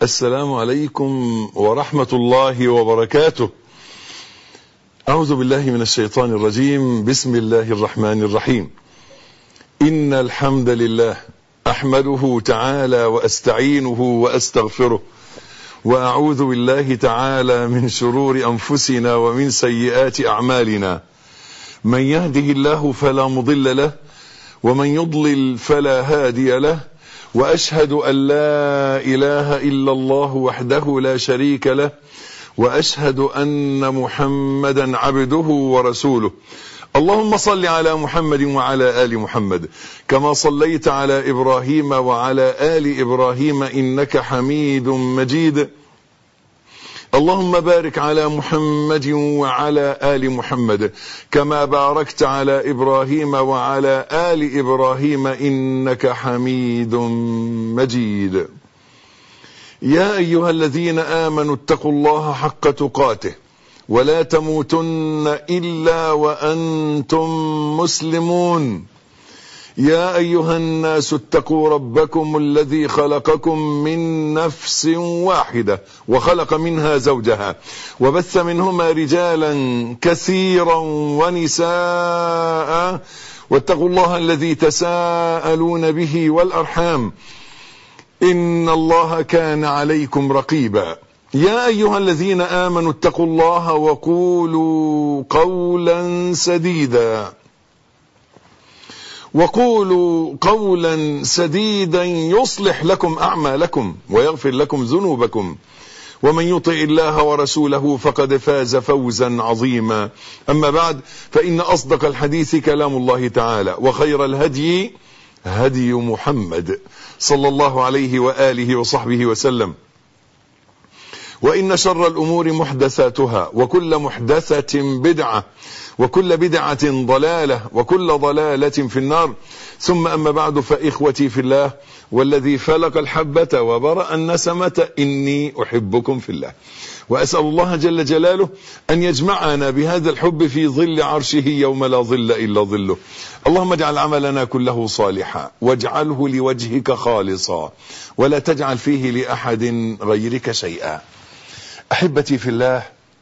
السلام عليكم ورحمة الله وبركاته أعوذ بالله من الشيطان الرجيم بسم الله الرحمن الرحيم إن الحمد لله أحمده تعالى وأستعينه وأستغفره وأعوذ بالله تعالى من شرور أنفسنا ومن سيئات أعمالنا من يهده الله فلا مضل له ومن يضلل فلا هادي له وأشهد أن لا إله إلا الله وحده لا شريك له وأشهد أن محمدا عبده ورسوله اللهم صل على محمد وعلى آل محمد كما صليت على إبراهيم وعلى آل إبراهيم إنك حميد مجيد اللهم بارك على محمد وعلى آل محمد كما باركت على إبراهيم وعلى آل إبراهيم إنك حميد مجيد يا أيها الذين آمنوا اتقوا الله حق تقاته ولا تموتن إلا وأنتم مسلمون يا أيها الناس اتقوا ربكم الذي خلقكم من نفس واحدة وخلق منها زوجها وبث منهما رجالا كثيرا ونساء واتقوا الله الذي تساءلون به والأرحام إن الله كان عليكم رقيبا يا أيها الذين آمنوا اتقوا الله وقولوا قولا سديدا وقولوا قولا سديدا يصلح لكم أعمالكم ويغفر لكم ذنوبكم ومن يطع الله ورسوله فقد فاز فوزا عظيما أما بعد فإن أصدق الحديث كلام الله تعالى وخير الهدي هدي محمد صلى الله عليه وآله وصحبه وسلم وإن شر الأمور محدثاتها وكل محدثة بدعة وكل بدعة ضلالة وكل ضلالة في النار ثم أما بعد فإخوتي في الله والذي فلق الحبة وبرأ النسمة إني أحبكم في الله وأسأل الله جل جلاله أن يجمعنا بهذا الحب في ظل عرشه يوم لا ظل إلا ظله اللهم اجعل عملنا كله صالحا واجعله لوجهك خالصا ولا تجعل فيه لأحد غيرك شيئا أحبتي في الله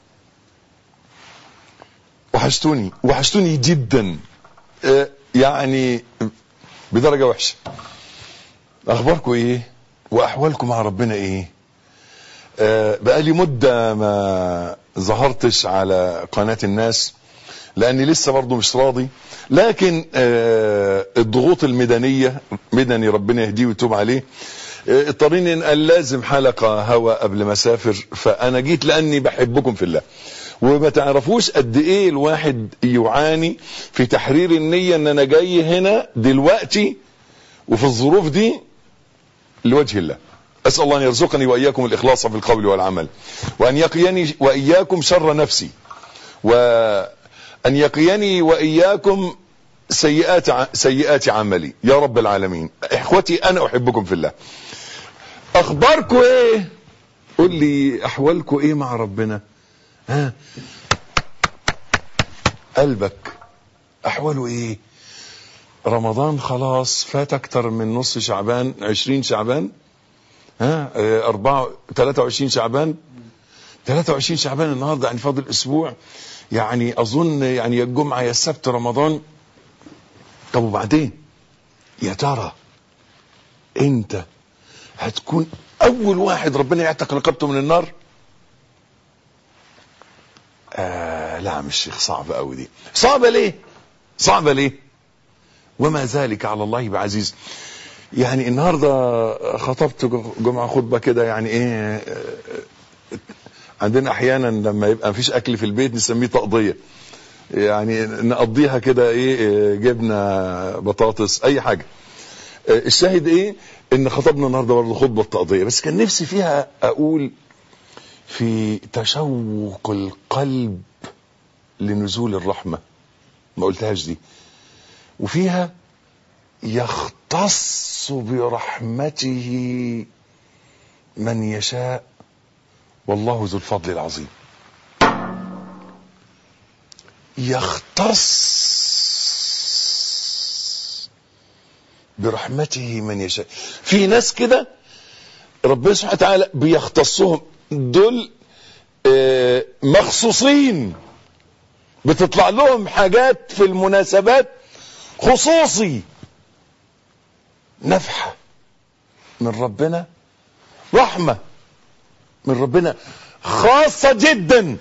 وحشتوني وحشتوني جدا اه يعني بدرجة وحشة أخباركم إيه وأحوالكم مع ربنا إيه اه بقالي مدة ما ظهرتش على قناة الناس لأني لسه برضو مش راضي لكن اه الضغوط المدنية مدني ربنا يهديه ويتوب عليه اضطريني ان قال لازم حلقة هوا قبل ما اسافر فانا جيت لاني بحبكم في الله وما تعرفوش قد ايه الواحد يعاني في تحرير النية ان انا جاي هنا دلوقتي وفي الظروف دي لوجه الله اسأل الله ان يرزقني واياكم الاخلاص في القول والعمل وان يقيني واياكم شر نفسي وان يقيني واياكم سيئات سيئات عملي يا رب العالمين اخوتي انا احبكم في الله اخباركم ايه قول لي احوالكم ايه مع ربنا ها قلبك احواله ايه رمضان خلاص فات اكتر من نص شعبان عشرين شعبان ها اربعة تلاتة وعشرين شعبان تلاتة وعشرين شعبان النهاردة يعني فاضل اسبوع يعني اظن يعني يا الجمعة يا السبت رمضان طب وبعدين يا ترى انت هتكون اول واحد ربنا يعتق رقبته من النار آه لا مش شيخ صعبة قوي دي صعبة ليه صعبة ليه وما ذلك على الله بعزيز يعني النهاردة خطبت جمعة خطبة كده يعني ايه عندنا احيانا لما يبقى مفيش اكل في البيت نسميه تقضية يعني نقضيها كده ايه جبنه بطاطس اي حاجه الشاهد ايه ان خطبنا النهارده برضه خطبه تقضيه بس كان نفسي فيها اقول في تشوق القلب لنزول الرحمه ما قلتهاش دي وفيها يختص برحمته من يشاء والله ذو الفضل العظيم يختص برحمته من يشاء في ناس كده ربنا سبحانه وتعالى بيختصهم دول آه، مخصوصين بتطلع لهم حاجات في المناسبات خصوصي نفحة من ربنا رحمة من ربنا خاصة جدا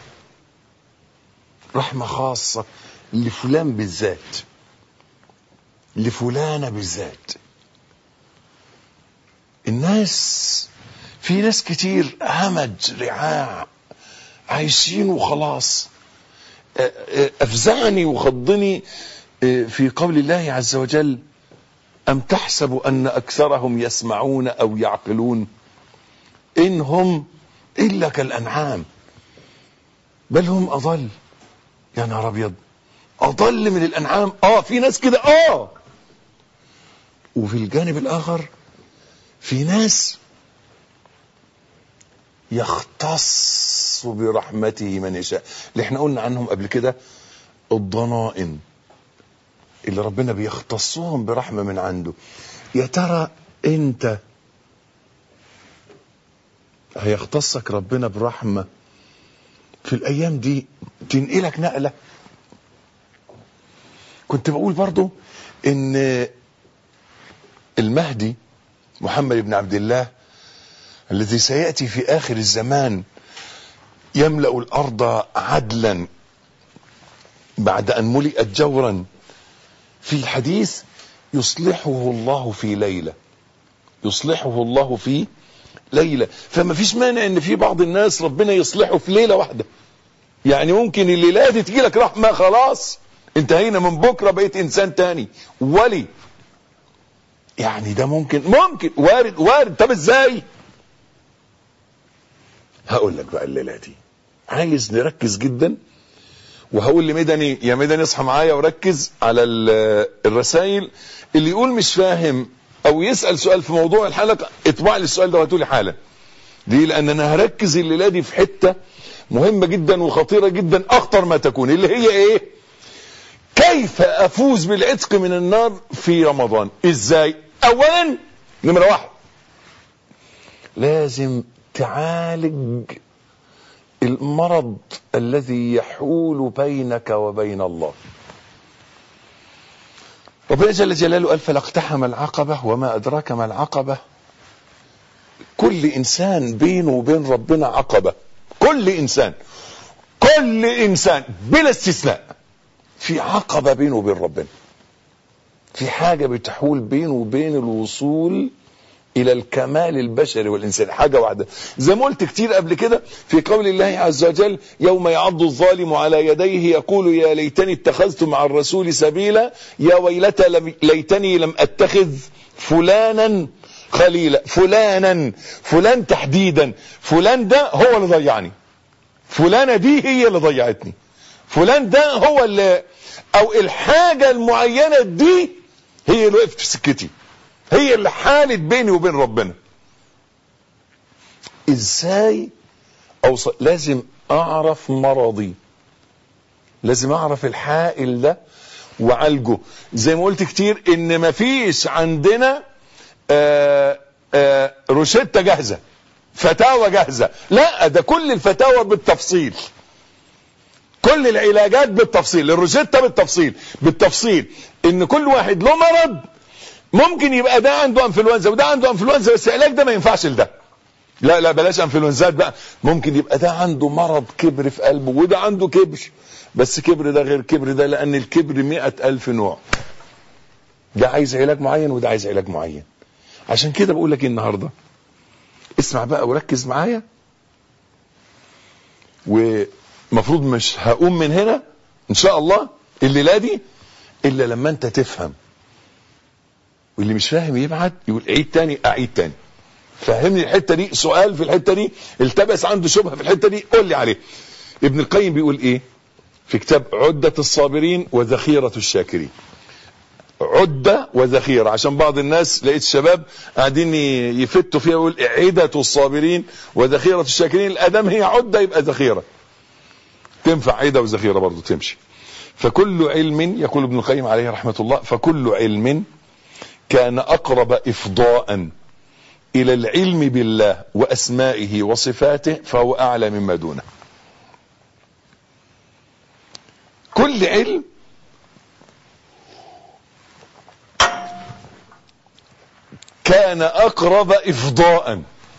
رحمة خاصة لفلان بالذات لفلانة بالذات الناس في ناس كتير همج رعاع عايشين وخلاص أ- أ- افزعني وخضني أ، في قول الله عز وجل ام تحسب ان اكثرهم يسمعون او يعقلون ان هم الا كالانعام بل هم اضل يا نهار ابيض اضل من الانعام اه في ناس كده اه وفي الجانب الاخر في ناس يختص برحمته من يشاء اللي احنا قلنا عنهم قبل كده الضنائن اللي ربنا بيختصهم برحمة من عنده يا ترى انت هيختصك ربنا برحمة في الايام دي تنقلك نقلة كنت بقول برضو ان المهدي محمد بن عبد الله الذي سيأتي في آخر الزمان يملأ الأرض عدلا بعد أن ملئت جورا في الحديث يصلحه الله في ليلة يصلحه الله في ليلة فما فيش مانع ان في بعض الناس ربنا يصلحه في ليلة واحدة يعني ممكن الليلة دي تجي لك رحمة خلاص انتهينا من بكرة بقيت انسان تاني ولي يعني ده ممكن ممكن وارد وارد طب ازاي هقول لك بقى الليله دي عايز نركز جدا وهقول لمدني يا مدني اصحى معايا وركز على ال- الرسائل اللي يقول مش فاهم او يسال سؤال في موضوع الحلقه اطبع لي السؤال ده وهاتوا لي حالا ليه لان انا هركز الليله دي في حته مهمه جدا وخطيره جدا اخطر ما تكون اللي هي ايه كيف افوز بالعتق من النار في رمضان ازاي اولا نمره واحد لازم تعالج المرض الذي يحول بينك وبين الله ربنا جل جلاله قال فلاقتحم العقبة وما أدراك ما العقبة كل إنسان بينه وبين ربنا عقبة كل إنسان كل إنسان بلا استثناء في عقبة بينه وبين ربنا في حاجة بتحول بينه وبين الوصول الى الكمال البشري والانسان حاجه واحده زي ما قلت كتير قبل كده في قول الله عز وجل يوم يعض الظالم على يديه يقول يا ليتني اتخذت مع الرسول سبيلا يا ويلتى لم- ليتني لم اتخذ فلانا خليلا فلانا فلان تحديدا فلان ده هو اللي ضيعني فلانة دي هي اللي ضيعتني فلان ده هو اللي او الحاجة المعينة دي هي اللي وقفت في سكتي هي اللي حالت بيني وبين ربنا ازاي اوصل لازم اعرف مرضي لازم اعرف الحائل ده وعالجه زي ما قلت كتير ان مفيش عندنا آآ آآ روشتة جاهزة فتاوى جاهزة لا ده كل الفتاوى بالتفصيل كل العلاجات بالتفصيل الروشتة بالتفصيل بالتفصيل ان كل واحد له مرض ممكن يبقى ده عنده انفلونزا وده عنده انفلونزا بس العلاج ده ما ينفعش لده لا لا بلاش انفلونزات بقى ممكن يبقى ده عنده مرض كبر في قلبه وده عنده كبر بس كبر ده غير كبر ده لان الكبر مئة الف نوع ده عايز علاج معين وده عايز علاج معين عشان كده بقول لك إيه النهارده اسمع بقى وركز معايا ومفروض مش هقوم من هنا ان شاء الله الليله دي الا لما انت تفهم واللي مش فاهم يبعت يقول عيد تاني اعيد تاني فهمني الحته دي سؤال في الحته دي التبس عنده شبهه في الحته دي قول لي عليه ابن القيم بيقول ايه في كتاب عدة الصابرين وذخيرة الشاكرين عدة وذخيرة عشان بعض الناس لقيت الشباب قاعدين يفتوا فيها يقول عدة الصابرين وذخيرة الشاكرين الادام هي عدة يبقى ذخيرة تنفع عدة وذخيرة برضو تمشي فكل علم يقول ابن القيم عليه رحمة الله فكل علم كان اقرب افضاء الى العلم بالله واسمائه وصفاته فهو اعلى مما دونه كل علم كان اقرب افضاء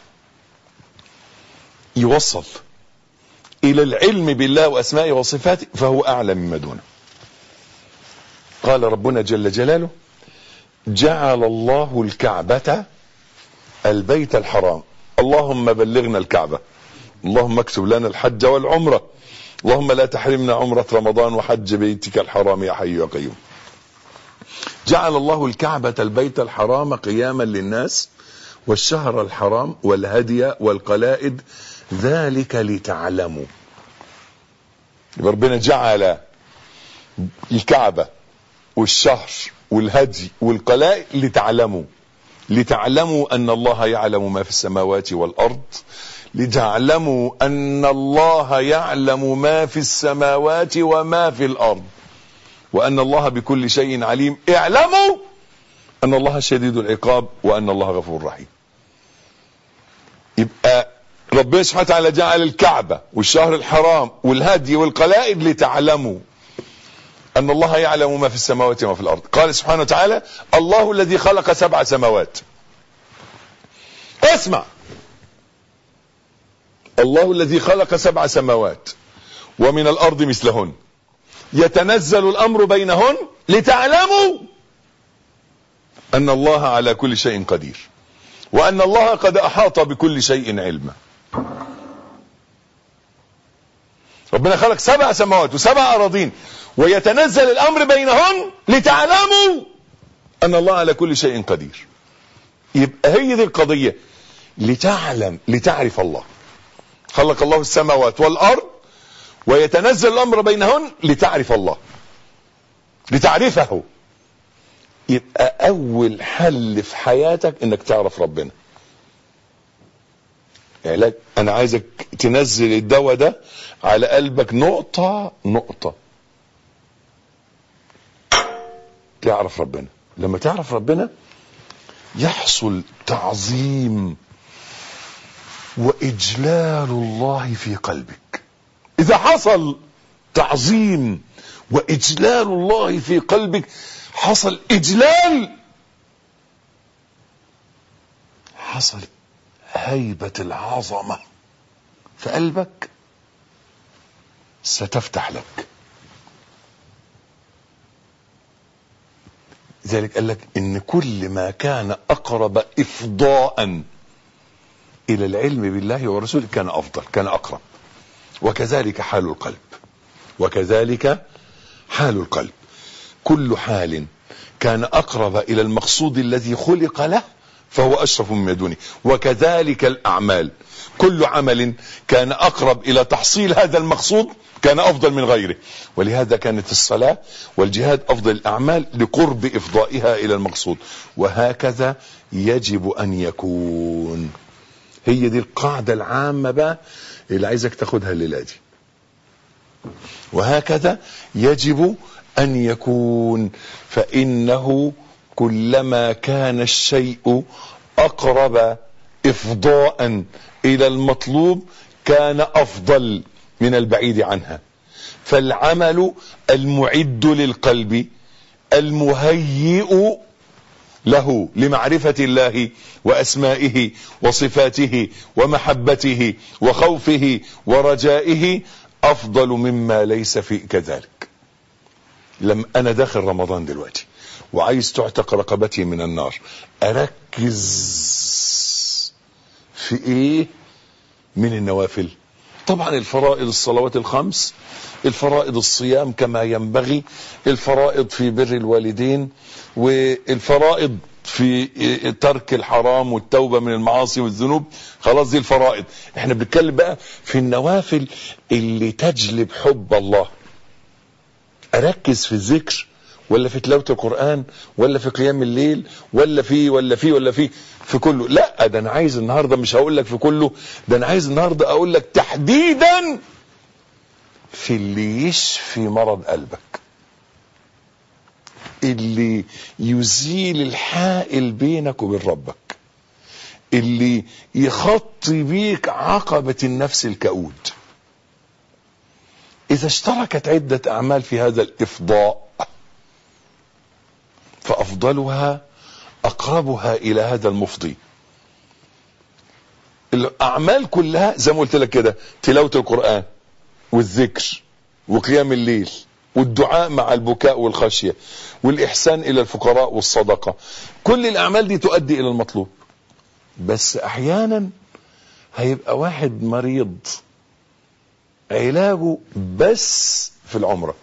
يوصل الى العلم بالله واسمائه وصفاته فهو اعلى مما دونه قال ربنا جل جلاله جعل الله الكعبة البيت الحرام اللهم بلغنا الكعبة اللهم اكتب لنا الحج والعمرة اللهم لا تحرمنا عمرة رمضان وحج بيتك الحرام يا حي يا قيوم جعل الله الكعبة البيت الحرام قياما للناس والشهر الحرام والهدي والقلائد ذلك لتعلموا ربنا جعل الكعبة والشهر والهدي والقلائد لتعلموا لتعلموا أن الله يعلم ما في السماوات والأرض لتعلموا أن الله يعلم ما في السماوات وما في الأرض وأن الله بكل شيء عليم اعلموا أن الله شديد العقاب وأن الله غفور رحيم يبقى ربنا سبحانه وتعالى جعل الكعبة والشهر الحرام والهدي والقلائد لتعلموا أن الله يعلم ما في السماوات وما في الأرض قال سبحانه وتعالى الله الذي خلق سبع سماوات اسمع الله الذي خلق سبع سماوات ومن الأرض مثلهن يتنزل الأمر بينهن لتعلموا أن الله على كل شيء قدير وأن الله قد أحاط بكل شيء علما ربنا خلق سبع سماوات وسبع أراضين ويتنزل الأمر بينهن لتعلموا أن الله على كل شيء قدير يبقى هي دي القضية لتعلم لتعرف الله خلق الله السماوات والأرض ويتنزل الأمر بينهن لتعرف الله لتعرفه يبقى أول حل في حياتك إنك تعرف ربنا علاج أنا عايزك تنزل الدواء ده على قلبك نقطة نقطة تعرف ربنا لما تعرف ربنا يحصل تعظيم واجلال الله في قلبك اذا حصل تعظيم واجلال الله في قلبك حصل اجلال حصل هيبة العظمة في قلبك ستفتح لك ذلك قال لك ان كل ما كان اقرب افضاء الى العلم بالله ورسوله كان افضل كان اقرب وكذلك حال القلب وكذلك حال القلب كل حال كان اقرب الى المقصود الذي خلق له فهو اشرف مما دونه وكذلك الاعمال كل عمل كان اقرب الى تحصيل هذا المقصود كان افضل من غيره ولهذا كانت الصلاة والجهاد افضل الاعمال لقرب افضائها الى المقصود وهكذا يجب ان يكون هي دي القاعدة العامة بقى اللي عايزك تاخدها الليلة دي وهكذا يجب ان يكون فانه كلما كان الشيء اقرب افضاء الى المطلوب كان افضل من البعيد عنها فالعمل المعد للقلب المهيئ له لمعرفة الله وأسمائه وصفاته ومحبته وخوفه ورجائه أفضل مما ليس في كذلك لم أنا داخل رمضان دلوقتي وعايز تعتق رقبتي من النار أركز في إيه من النوافل طبعا الفرائض الصلوات الخمس الفرائض الصيام كما ينبغي الفرائض في بر الوالدين والفرائض في ترك الحرام والتوبة من المعاصي والذنوب خلاص دي الفرائض احنا بنتكلم بقى في النوافل اللي تجلب حب الله اركز في الذكر ولا في تلاوة القرآن ولا في قيام الليل ولا في ولا في ولا في في كله لا ده انا عايز النهاردة مش هقول لك في كله ده انا عايز النهاردة اقول لك تحديدا في اللي يشفي مرض قلبك اللي يزيل الحائل بينك وبين ربك اللي يخطي بيك عقبة النفس الكؤود إذا اشتركت عدة أعمال في هذا الإفضاء فأفضلها أقربها إلى هذا المفضي الأعمال كلها زي ما قلت لك كده تلاوة القرآن والذكر وقيام الليل والدعاء مع البكاء والخشية والإحسان إلى الفقراء والصدقة كل الأعمال دي تؤدي إلى المطلوب بس أحيانا هيبقى واحد مريض علاجه بس في العمرة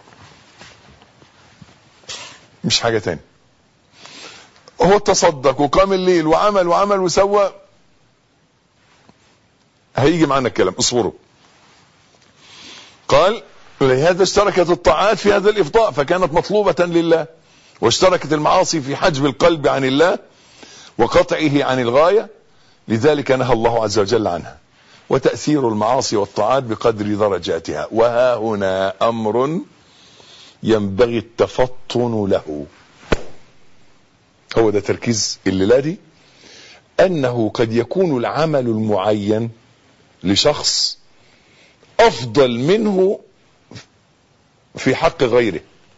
مش حاجة تاني هو تصدق وقام الليل وعمل وعمل وسوى هيجي معنا الكلام اصبروا قال لهذا اشتركت الطاعات في هذا الافضاء فكانت مطلوبة لله واشتركت المعاصي في حجب القلب عن الله وقطعه عن الغاية لذلك نهى الله عز وجل عنها وتأثير المعاصي والطاعات بقدر درجاتها وها هنا أمر ينبغي التفطن له هو ده تركيز الليلة دي أنه قد يكون العمل المعين لشخص أفضل منه في حق غيره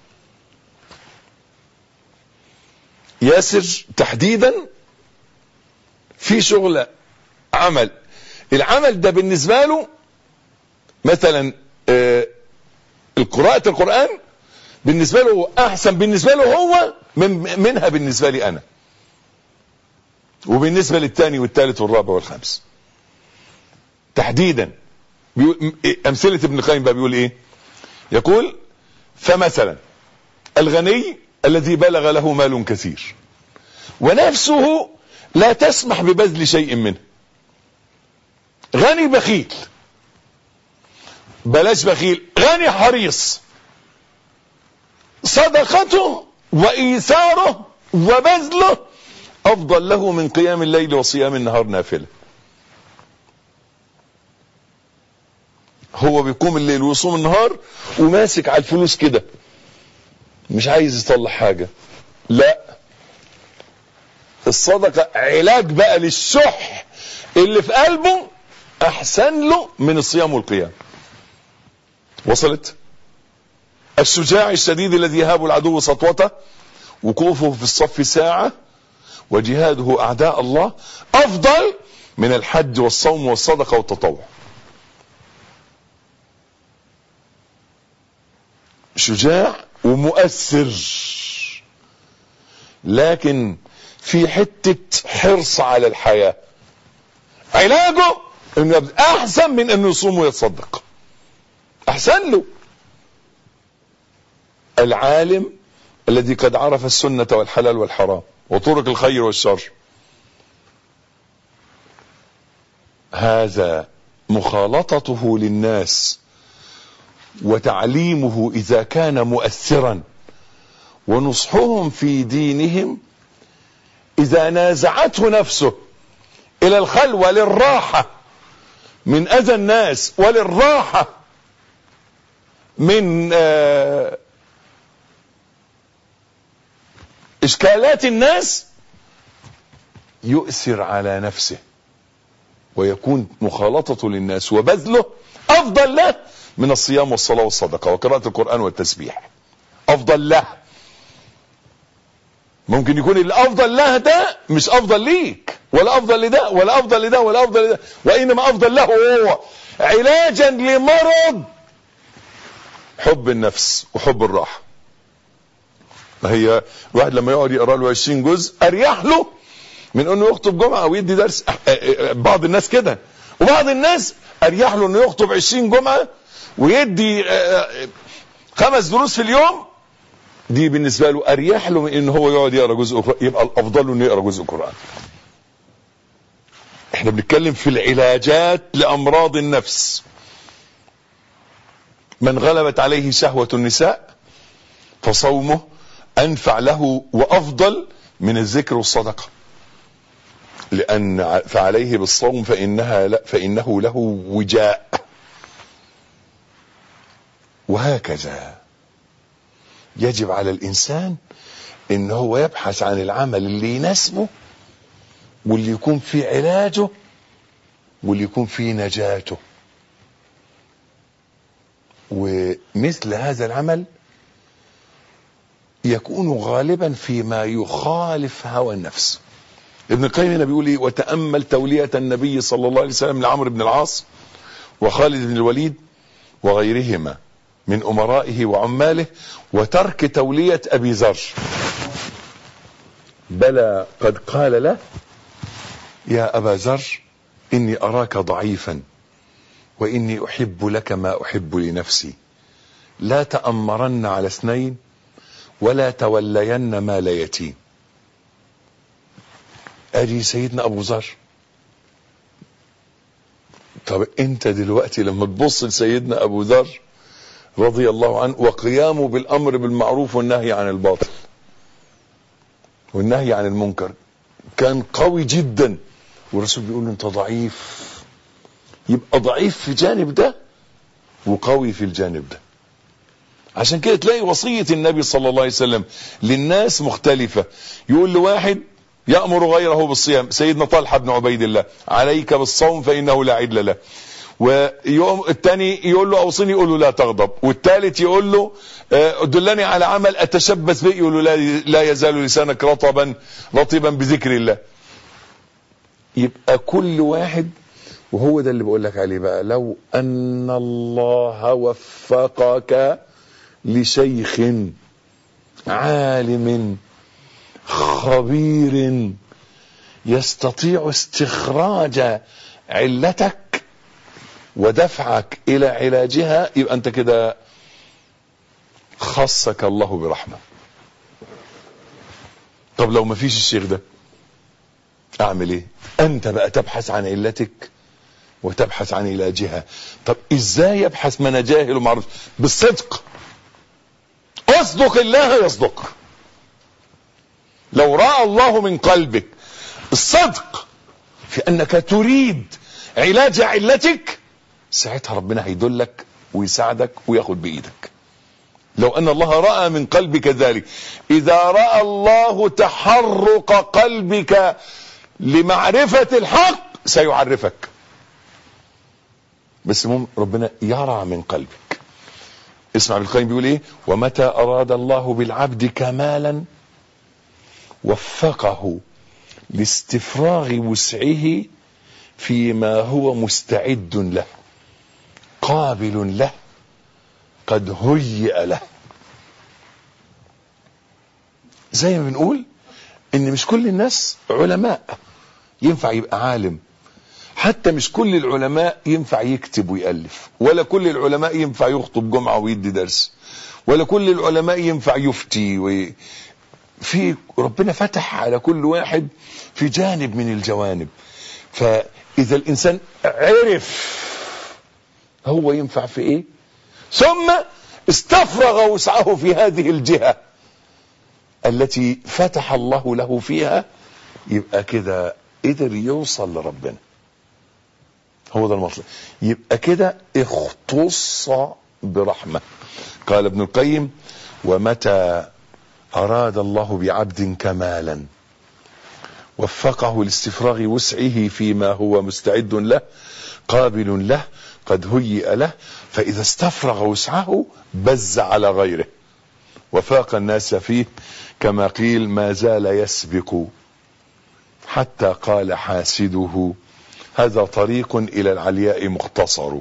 ياسر تحديدا في شغل عمل العمل ده بالنسبة له مثلا آه القراءة القرآن بالنسبة له أحسن بالنسبة له هو من منها بالنسبة لي أنا وبالنسبة للثاني والثالث والرابع والخامس تحديدا أمثلة ابن القيم بقى بيقول إيه يقول فمثلا الغني الذي بلغ له مال كثير ونفسه لا تسمح ببذل شيء منه غني بخيل بلاش بخيل غني حريص صدقته وإيثاره وبذله أفضل له من قيام الليل وصيام النهار نافلة هو بيقوم الليل ويصوم النهار وماسك على الفلوس كده مش عايز يطلع حاجة لا الصدقة علاج بقى للشح اللي في قلبه احسن له من الصيام والقيام وصلت الشجاع الشديد الذي يهاب العدو سطوته وقوفه في الصف ساعة وجهاده اعداء الله افضل من الحج والصوم والصدقة والتطوع شجاع ومؤثر لكن في حتة حرص على الحياة علاجه انه يبقى احسن من انه يصوم ويتصدق احسن له العالم الذي قد عرف السنة والحلال والحرام وطرق الخير والشر هذا مخالطته للناس وتعليمه اذا كان مؤثرا ونصحهم في دينهم اذا نازعته نفسه الى الخلوة للراحة من اذى الناس وللراحة من آه اشكالات الناس يؤثر على نفسه ويكون مخالطته للناس وبذله افضل له من الصيام والصلاة والصدقة وقراءة القرآن والتسبيح افضل له ممكن يكون الافضل له ده مش افضل ليك ولا افضل لده ولا افضل لده ولا افضل لده وانما افضل له هو علاجا لمرض حب النفس وحب الراحة ما هي الواحد لما يقعد يقرا له 20 جزء اريح له من انه يخطب جمعه او يدي درس بعض الناس كده وبعض الناس اريح له انه يخطب 20 جمعه ويدي خمس دروس في اليوم دي بالنسبه له اريح له من ان هو يقعد يقرا جزء قرآن يبقى الافضل له انه يقرا جزء قران احنا بنتكلم في العلاجات لامراض النفس من غلبت عليه شهوه النساء فصومه انفع له وافضل من الذكر والصدقه لان فعليه بالصوم فانها لا فانه له وجاء وهكذا يجب على الانسان ان هو يبحث عن العمل اللي يناسبه واللي يكون في علاجه واللي يكون في نجاته ومثل هذا العمل يكون غالبا فيما يخالف هوى النفس ابن القيم هنا بيقول ايه وتامل توليه النبي صلى الله عليه وسلم لعمرو بن العاص وخالد بن الوليد وغيرهما من امرائه وعماله وترك توليه ابي ذر بلى قد قال له يا ابا ذر اني اراك ضعيفا واني احب لك ما احب لنفسي لا تامرن على اثنين ولا تولين مال يتيم ادي سيدنا ابو ذر طب انت دلوقتي لما تبص لسيدنا ابو ذر رضي الله عنه وقيامه بالامر بالمعروف والنهي عن الباطل والنهي عن المنكر كان قوي جدا والرسول بيقول له انت ضعيف يبقى ضعيف في جانب ده وقوي في الجانب ده عشان كده تلاقي وصية النبي صلى الله عليه وسلم للناس مختلفة يقول لواحد يأمر غيره بالصيام سيدنا طلحة بن عبيد الله عليك بالصوم فإنه لا عدل له ويوم الثاني يقول له اوصني يقول له لا تغضب والثالث يقول له دلني على عمل اتشبث به يقول له لا, لا يزال لسانك رطبا رطبا بذكر الله يبقى كل واحد وهو ده اللي بقول لك عليه بقى لو ان الله وفقك لشيخ عالم خبير يستطيع استخراج علتك ودفعك الى علاجها يبقى انت كده خصك الله برحمه طب لو ما فيش الشيخ ده اعمل ايه انت بقى تبحث عن علتك وتبحث عن علاجها طب ازاي يبحث من جاهل ومعروف بالصدق اصدق الله يصدق لو راى الله من قلبك الصدق في انك تريد علاج علتك ساعتها ربنا هيدلك ويساعدك وياخد بايدك لو ان الله راى من قلبك ذلك اذا راى الله تحرق قلبك لمعرفه الحق سيعرفك بس المهم ربنا يرى من قلبك اسمع ابن القيم بيقول ايه ومتى اراد الله بالعبد كمالا وفقه لاستفراغ وسعه فيما هو مستعد له قابل له قد هيئ له زي ما بنقول ان مش كل الناس علماء ينفع يبقى عالم حتى مش كل العلماء ينفع يكتب ويألف ولا كل العلماء ينفع يخطب جمعة ويدي درس ولا كل العلماء ينفع يفتي وي... في ربنا فتح على كل واحد في جانب من الجوانب فإذا الإنسان عرف هو ينفع في إيه ثم استفرغ وسعه في هذه الجهة التي فتح الله له فيها يبقى كده قدر يوصل لربنا هو ده المطلب يبقى كده اختص برحمة قال ابن القيم ومتى أراد الله بعبد كمالا وفقه لاستفراغ وسعه فيما هو مستعد له قابل له قد هيئ له فإذا استفرغ وسعه بز على غيره وفاق الناس فيه كما قيل ما زال يسبق حتى قال حاسده هذا طريق إلى العلياء مختصر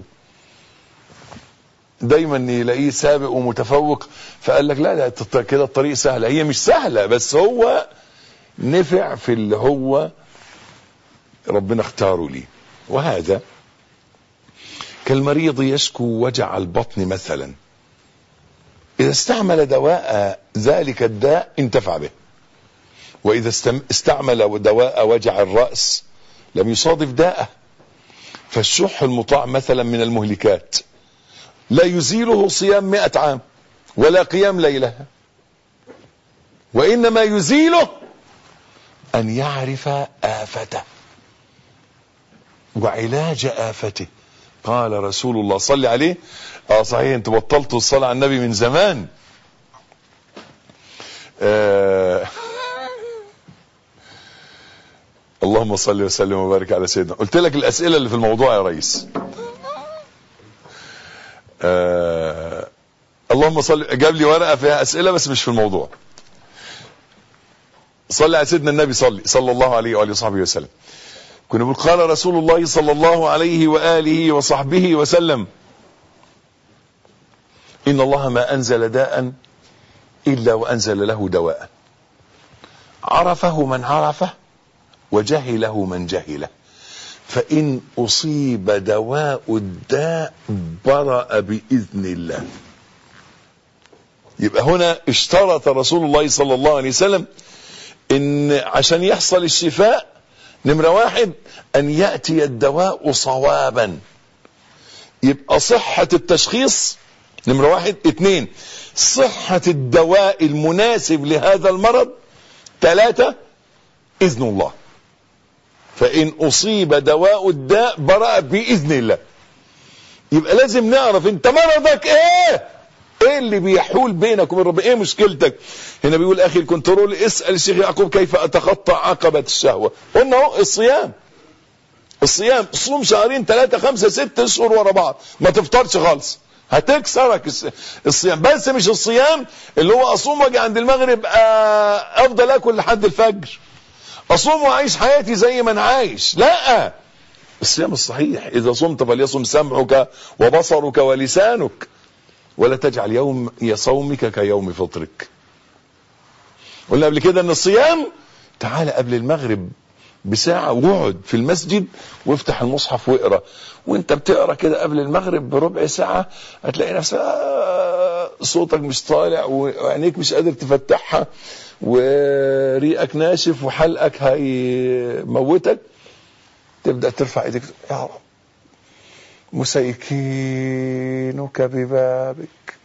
دايما يلاقيه سابق ومتفوق فقال لك لا لا كده الطريق سهله هي مش سهله بس هو نفع في اللي هو ربنا اختاره ليه وهذا كالمريض يشكو وجع البطن مثلا اذا استعمل دواء ذلك الداء انتفع به واذا استعمل دواء وجع الراس لم يصادف داءه فالشح المطاع مثلا من المهلكات لا يزيله صيام مئة عام ولا قيام ليلة وإنما يزيله أن يعرف آفته وعلاج آفته قال رسول الله صلى عليه اه صحيح انت بطلتوا الصلاة على النبي من زمان آه اللهم صل وسلم وبارك على سيدنا قلت لك الاسئله اللي في الموضوع يا ريس آه اللهم صل جاب لي ورقه فيها اسئله بس مش في الموضوع صلي على سيدنا النبي صلي صلى الله عليه واله وصحبه وسلم كنا بنقول قال رسول الله صلى الله عليه واله وصحبه وسلم ان الله ما انزل داء الا وانزل له دواء عرفه من عرفه وجهله من جهله فإن أصيب دواء الداء برأ بإذن الله يبقى هنا اشترط رسول الله صلى الله عليه وسلم ان عشان يحصل الشفاء نمرة واحد ان يأتي الدواء صوابا يبقى صحة التشخيص نمرة واحد اتنين صحة الدواء المناسب لهذا المرض ثلاثة اذن الله فان اصيب دواء الداء برأ باذن الله يبقى لازم نعرف انت مرضك ايه ايه اللي بيحول بينك وبين ربنا ايه مشكلتك هنا بيقول اخي الكنترول اسال الشيخ يعقوب كيف اتخطى عقبه الشهوه قلنا اهو الصيام الصيام صوم شهرين ثلاثة خمسة ستة اشهر ورا بعض ما تفطرش خالص هتكسرك الصيام بس مش الصيام اللي هو اصوم واجي عند المغرب افضل اكل لحد الفجر اصوم واعيش حياتي زي ما انا عايش لا الصيام الصحيح اذا صمت فليصم سمعك وبصرك ولسانك ولا تجعل يوم صومك كيوم فطرك قلنا قبل كده ان الصيام تعالى قبل المغرب بساعة واقعد في المسجد وافتح المصحف واقرا وانت بتقرا كده قبل المغرب بربع ساعة هتلاقي نفسك آه صوتك مش طالع وعينيك مش قادر تفتحها وريقك ناشف وحلقك هيموتك تبدأ ترفع ايديك يا رب مسيكينك ببابك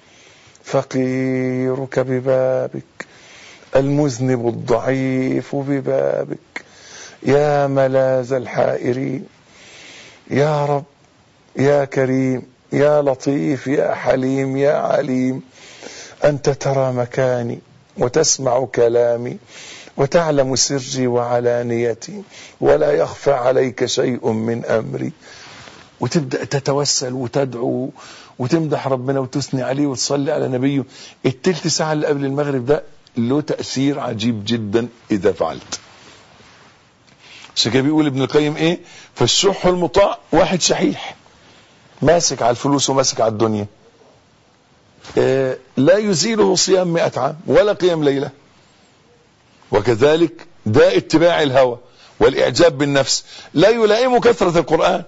فقيرك ببابك المذنب الضعيف ببابك يا ملاذ الحائرين يا رب يا كريم يا لطيف يا حليم يا عليم أنت ترى مكاني وتسمع كلامي وتعلم سري وعلانيتي ولا يخفى عليك شيء من أمري وتبدأ تتوسل وتدعو وتمدح ربنا وتثني عليه وتصلي على نبيه التلت ساعة اللي قبل المغرب ده له تأثير عجيب جدا إذا فعلت عشان كده بيقول ابن القيم ايه فالشح المطاع واحد شحيح ماسك على الفلوس وماسك على الدنيا إيه لا يزيله صيام مئة عام ولا قيام ليلة وكذلك ده اتباع الهوى والإعجاب بالنفس لا يلائم كثرة القرآن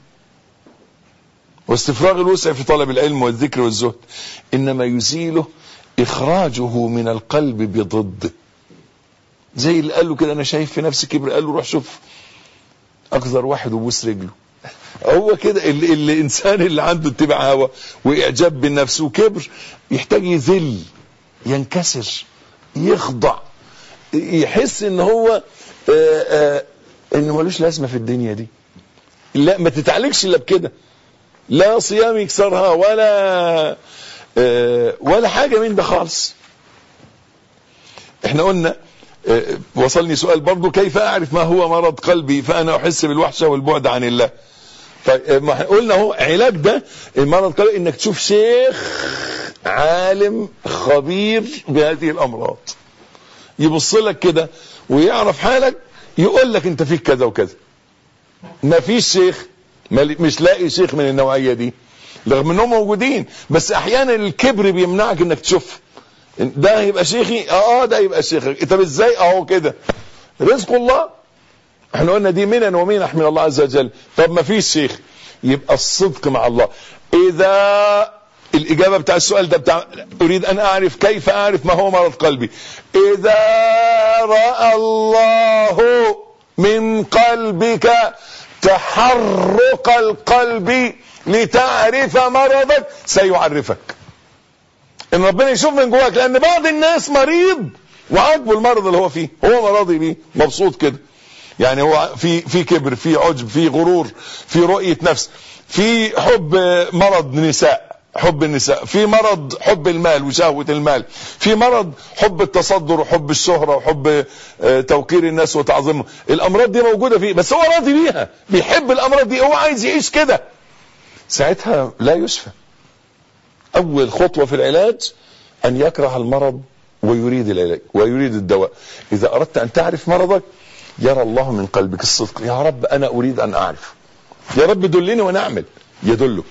واستفراغ الوسع في طلب العلم والذكر والزهد إنما يزيله إخراجه من القلب بضده زي اللي قال له كده أنا شايف في نفسي كبر قال له روح شوف أقدر واحد وبوس رجله هو كده اللي الإنسان اللي عنده اتباع هوى وإعجاب بالنفس وكبر يحتاج يذل ينكسر يخضع يحس ان هو آآ آآ انه ملوش لازمه في الدنيا دي لا ما تتعالجش الا بكده لا صيام يكسرها ولا ولا حاجه من ده خالص احنا قلنا وصلني سؤال برضو كيف اعرف ما هو مرض قلبي فانا احس بالوحشه والبعد عن الله طيب قلنا اهو علاج ده المرض قلبي انك تشوف شيخ عالم خبير بهذه الامراض يبص لك كده ويعرف حالك يقول لك انت فيك كذا وكذا ما فيش شيخ مش لاقي شيخ من النوعية دي رغم انهم موجودين بس احيانا الكبر بيمنعك انك تشوف ده يبقى شيخي اه ده يبقى شيخك طب ازاي اهو كده رزق الله احنا قلنا دي منن ومنح من الله عز وجل طب ما فيش شيخ يبقى الصدق مع الله اذا الإجابة بتاع السؤال ده بتاع أريد أن أعرف كيف أعرف ما هو مرض قلبي إذا رأى الله من قلبك تحرق القلب لتعرف مرضك سيعرفك ان ربنا يشوف من جواك لان بعض الناس مريض وعاجبه المرض اللي هو فيه هو راضي بيه مبسوط كده يعني هو في في كبر في عجب في غرور في رؤية نفس في حب مرض نساء حب النساء في مرض حب المال وشهوة المال في مرض حب التصدر وحب الشهرة وحب آه، توقير الناس وتعظيمهم الامراض دي موجودة فيه بس هو راضي بيها بيحب الامراض دي هو عايز يعيش كده ساعتها لا يشفى اول خطوة في العلاج ان يكره المرض ويريد العلاج ويريد الدواء اذا اردت ان تعرف مرضك يرى الله من قلبك الصدق يا رب انا اريد ان اعرف يا رب دلني وانا اعمل يدلك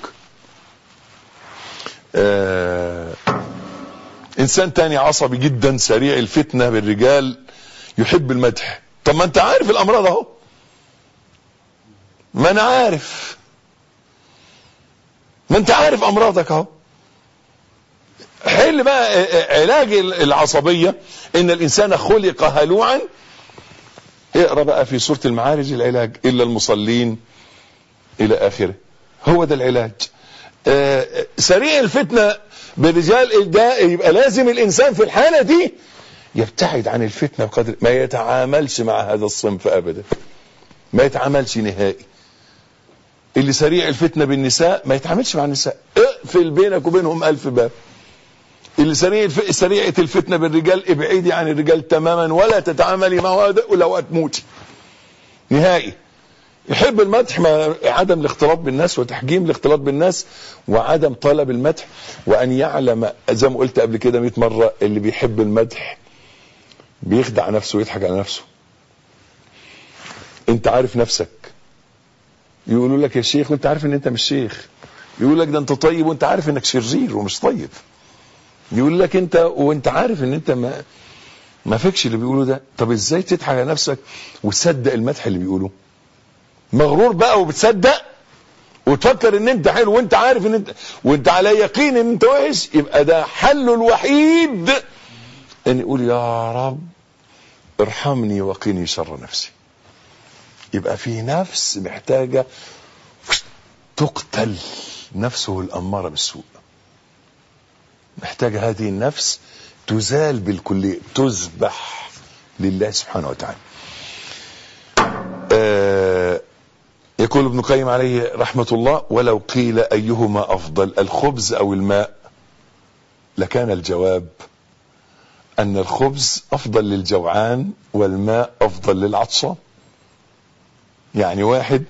آه انسان تاني عصبي جدا سريع الفتنة بالرجال يحب المدح طب ما انت عارف الامراض اهو ما انا عارف ما انت عارف امراضك اهو حل بقى علاج العصبية ان الانسان خلق هلوعا اقرا بقى في سورة المعارج العلاج الا المصلين الى اخره هو ده العلاج آه سريع الفتنة بالرجال ده يبقى لازم الانسان في الحالة دي يبتعد عن الفتنة بقدر ما يتعاملش مع هذا الصنف ابدا ما يتعاملش نهائي اللي سريع الفتنة بالنساء ما يتعاملش مع النساء اقفل بينك وبينهم الف باب اللي سريع الف... سريعة الفتنة بالرجال ابعدي عن الرجال تماما ولا تتعاملي معه ولو هتموتي نهائي يحب المدح ما عدم الاختلاط بالناس وتحجيم الاختلاط بالناس وعدم طلب المدح وان يعلم زي ما قلت قبل كده 100 مرة اللي بيحب المدح بيخدع نفسه ويضحك على نفسه انت عارف نفسك يقولوا لك يا شيخ وانت عارف ان انت مش شيخ يقول لك ده انت طيب وانت عارف انك شرير ومش طيب يقول لك انت وانت عارف ان انت ما ما فيكش اللي بيقوله ده طب ازاي تضحك على نفسك وتصدق المدح اللي بيقوله مغرور بقى وبتصدق وتفكر ان انت حلو وانت عارف ان انت وانت على يقين ان انت وحش يبقى ده حله الوحيد ان يقول يا رب ارحمني وقني شر نفسي يبقى في نفس محتاجة تقتل نفسه الأمارة بالسوء محتاجة هذه النفس تزال بالكلية تذبح لله سبحانه وتعالى آه يقول ابن قيم عليه رحمة الله ولو قيل أيهما أفضل الخبز أو الماء لكان الجواب أن الخبز أفضل للجوعان والماء أفضل للعطشان يعني واحد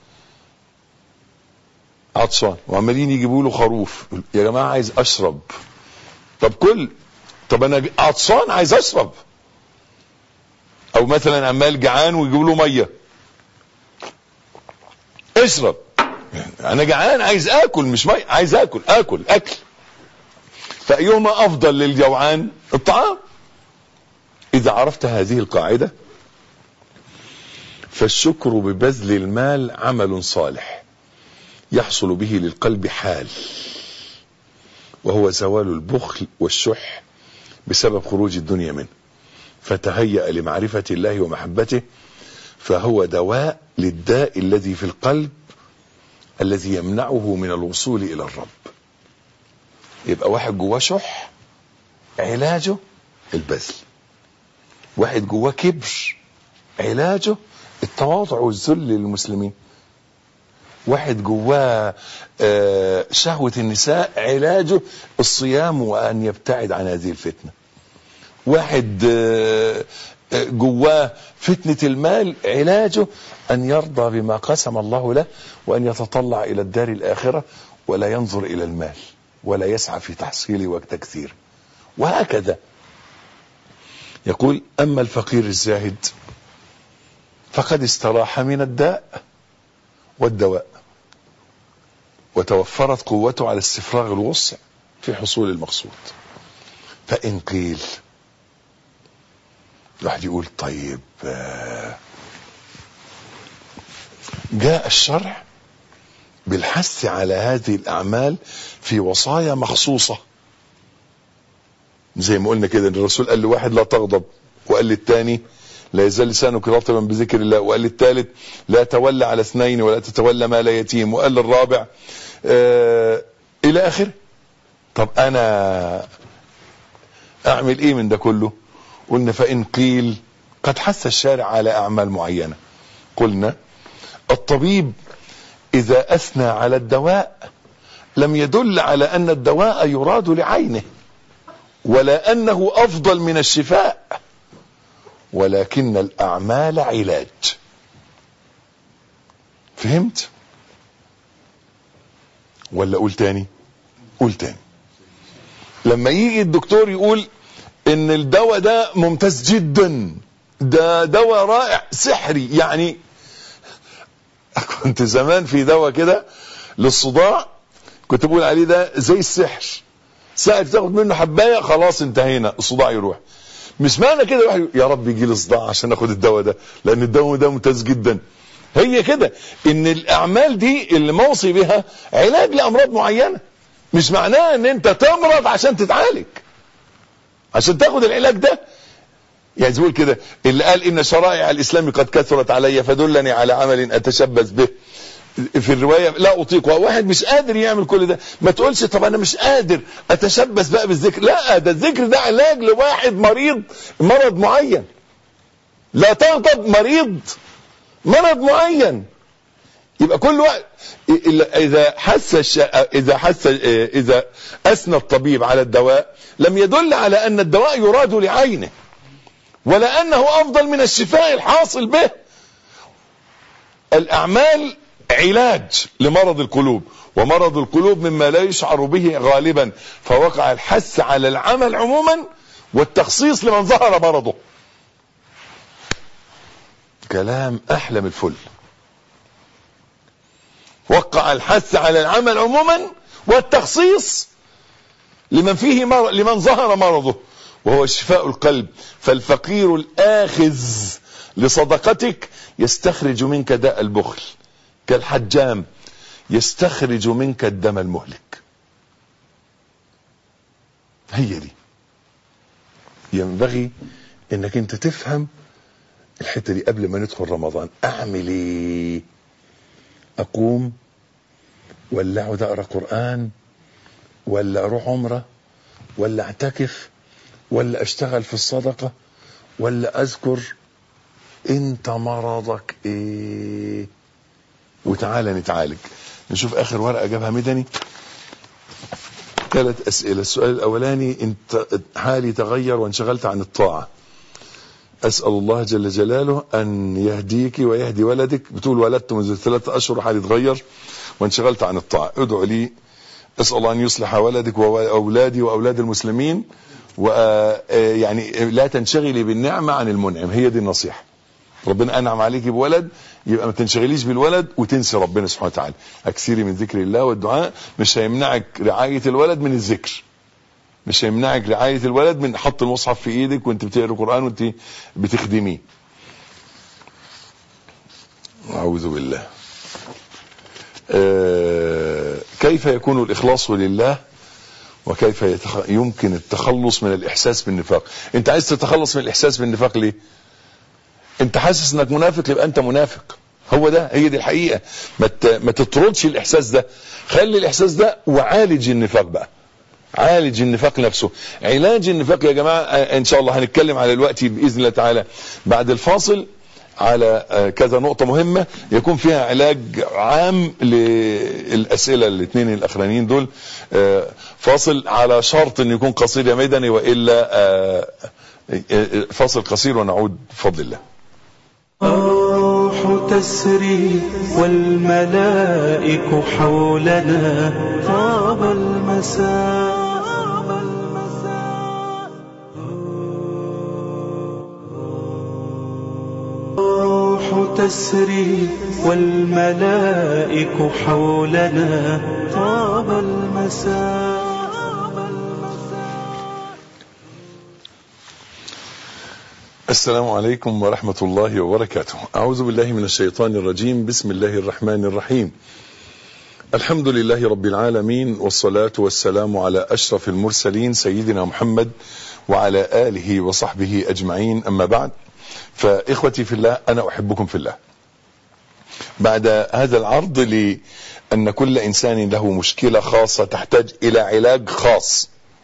عطشان وعمالين يجيبوا له خروف يا جماعة عايز أشرب طب كل طب أنا عطشان عايز أشرب أو مثلا عمال جعان ويجيبوا له مية اشرب انا جعان عايز اكل مش مي عايز اكل اكل اكل فايهما افضل للجوعان الطعام اذا عرفت هذه القاعدة فالشكر ببذل المال عمل صالح يحصل به للقلب حال وهو زوال البخل والشح بسبب خروج الدنيا منه فتهيأ لمعرفة الله ومحبته فهو دواء للداء الذي في القلب الذي يمنعه من الوصول الى الرب يبقى واحد جواه شح علاجه البذل واحد جواه كبر علاجه التواضع والذل للمسلمين واحد جواه شهوة النساء علاجه الصيام وأن يبتعد عن هذه الفتنة واحد جواه فتنة المال علاجه أن يرضى بما قسم الله له وأن يتطلع إلى الدار الآخرة ولا ينظر إلى المال ولا يسعى في تحصيله وتكثيره وهكذا يقول أما الفقير الزاهد فقد استراح من الداء والدواء وتوفرت قوته على استفراغ الوسع في حصول المقصود فإن قيل الواحد يقول طيب جاء الشرع بالحث على هذه الأعمال في وصايا مخصوصة زي ما قلنا كده الرسول قال لواحد لا تغضب وقال للتاني لا يزال لسانك رطبا بذكر الله وقال للثالث لا تولى على اثنين ولا تتولى مال يتيم وقال للرابع آه الى اخره طب انا اعمل ايه من ده كله قلنا فان قيل قد حث الشارع على اعمال معينة قلنا الطبيب اذا اثنى على الدواء لم يدل على أن الدواء يراد لعينه ولا أنه أفضل من الشفاء ولكن الأعمال علاج فهمت ولا قول تاني قول تاني لما يجي الدكتور يقول ان الدواء ده ممتاز جدا ده دواء رائع سحري يعني كنت زمان في دواء كده للصداع كنت بقول عليه ده زي السحر ساعة تاخد منه حباية خلاص انتهينا الصداع يروح مش معنى كده واحد يا رب يجي لي صداع عشان اخد الدواء ده لان الدواء ده ممتاز جدا هي كده ان الاعمال دي اللي موصي بها علاج لامراض معينه مش معناه ان انت تمرض عشان تتعالج عشان تاخد العلاج ده يعني زي كده اللي قال ان شرائع الاسلام قد كثرت علي فدلني على عمل اتشبث به في الرواية لا أطيقها واحد مش قادر يعمل كل ده ما تقولش طب أنا مش قادر أتشبث بقى بالذكر لا ده الذكر ده علاج لواحد مريض مرض معين لا تغضب مريض مرض معين يبقى كل واحد إذا حس الش... إذا حس إذا أثنى الطبيب على الدواء لم يدل على أن الدواء يراد لعينه ولا أنه أفضل من الشفاء الحاصل به الأعمال علاج لمرض القلوب ومرض القلوب مما لا يشعر به غالبا فوقع الحث على العمل عموما والتخصيص لمن ظهر مرضه كلام احلى من الفل وقع الحث على العمل عموما والتخصيص لمن فيه مرض لمن ظهر مرضه وهو شفاء القلب فالفقير الآخذ لصدقتك يستخرج منك داء البخل كالحجام يستخرج منك الدم المهلك هي دي ينبغي انك انت تفهم الحتة دي قبل ما ندخل رمضان اعمل ايه اقوم ولا اقعد اقرا قران ولا اروح عمره ولا اعتكف ولا اشتغل في الصدقه ولا اذكر انت مرضك ايه وتعالى نتعالج نشوف اخر ورقه جابها مدني ثلاث اسئله السؤال الاولاني انت حالي تغير وانشغلت عن الطاعه اسال الله جل جلاله ان يهديك ويهدي ولدك بتقول ولدت منذ ثلاثة اشهر حالي اتغير وانشغلت عن الطاعه ادعو لي اسال الله ان يصلح ولدك واولادي واولاد المسلمين ويعني لا تنشغلي بالنعمه عن المنعم هي دي النصيحه ربنا انعم عليك بولد يبقى ما تنشغليش بالولد وتنسي ربنا سبحانه وتعالى اكثري من ذكر الله والدعاء مش هيمنعك رعايه الولد من الذكر مش هيمنعك رعايه الولد من حط المصحف في ايدك وانت بتقرا القران وانت بتخدميه اعوذ بالله آه كيف يكون الاخلاص لله وكيف يتخ... يمكن التخلص من الاحساس بالنفاق انت عايز تتخلص من الاحساس بالنفاق ليه انت حاسس انك منافق يبقى انت منافق هو ده هي دي الحقيقه ما ما تطردش الاحساس ده خلي الاحساس ده وعالج النفاق بقى عالج النفاق نفسه علاج النفاق يا جماعه ان شاء الله هنتكلم على الوقت باذن الله تعالى بعد الفاصل على كذا نقطة مهمة يكون فيها علاج عام للأسئلة الاثنين الأخرانيين دول فاصل على شرط أن يكون قصير يا ميداني وإلا فاصل قصير ونعود بفضل الله الروح تسري والملائك حولنا طاب المساء الروح تسري والملائك حولنا طاب المساء السلام عليكم ورحمة الله وبركاته أعوذ بالله من الشيطان الرجيم بسم الله الرحمن الرحيم الحمد لله رب العالمين والصلاة والسلام على أشرف المرسلين سيدنا محمد وعلى آله وصحبه أجمعين أما بعد فإخوتي في الله أنا أحبكم في الله بعد هذا العرض لأن كل إنسان له مشكلة خاصة تحتاج إلى علاج خاص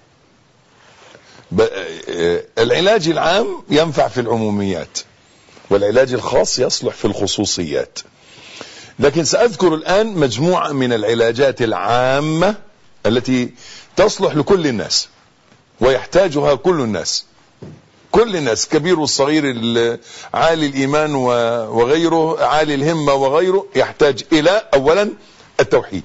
العلاج العام ينفع في العموميات والعلاج الخاص يصلح في الخصوصيات لكن سأذكر الآن مجموعة من العلاجات العامة التي تصلح لكل الناس ويحتاجها كل الناس كل الناس كبير والصغير ال- عالي الإيمان و- وغيره عالي الهمة وغيره يحتاج إلى أولا التوحيد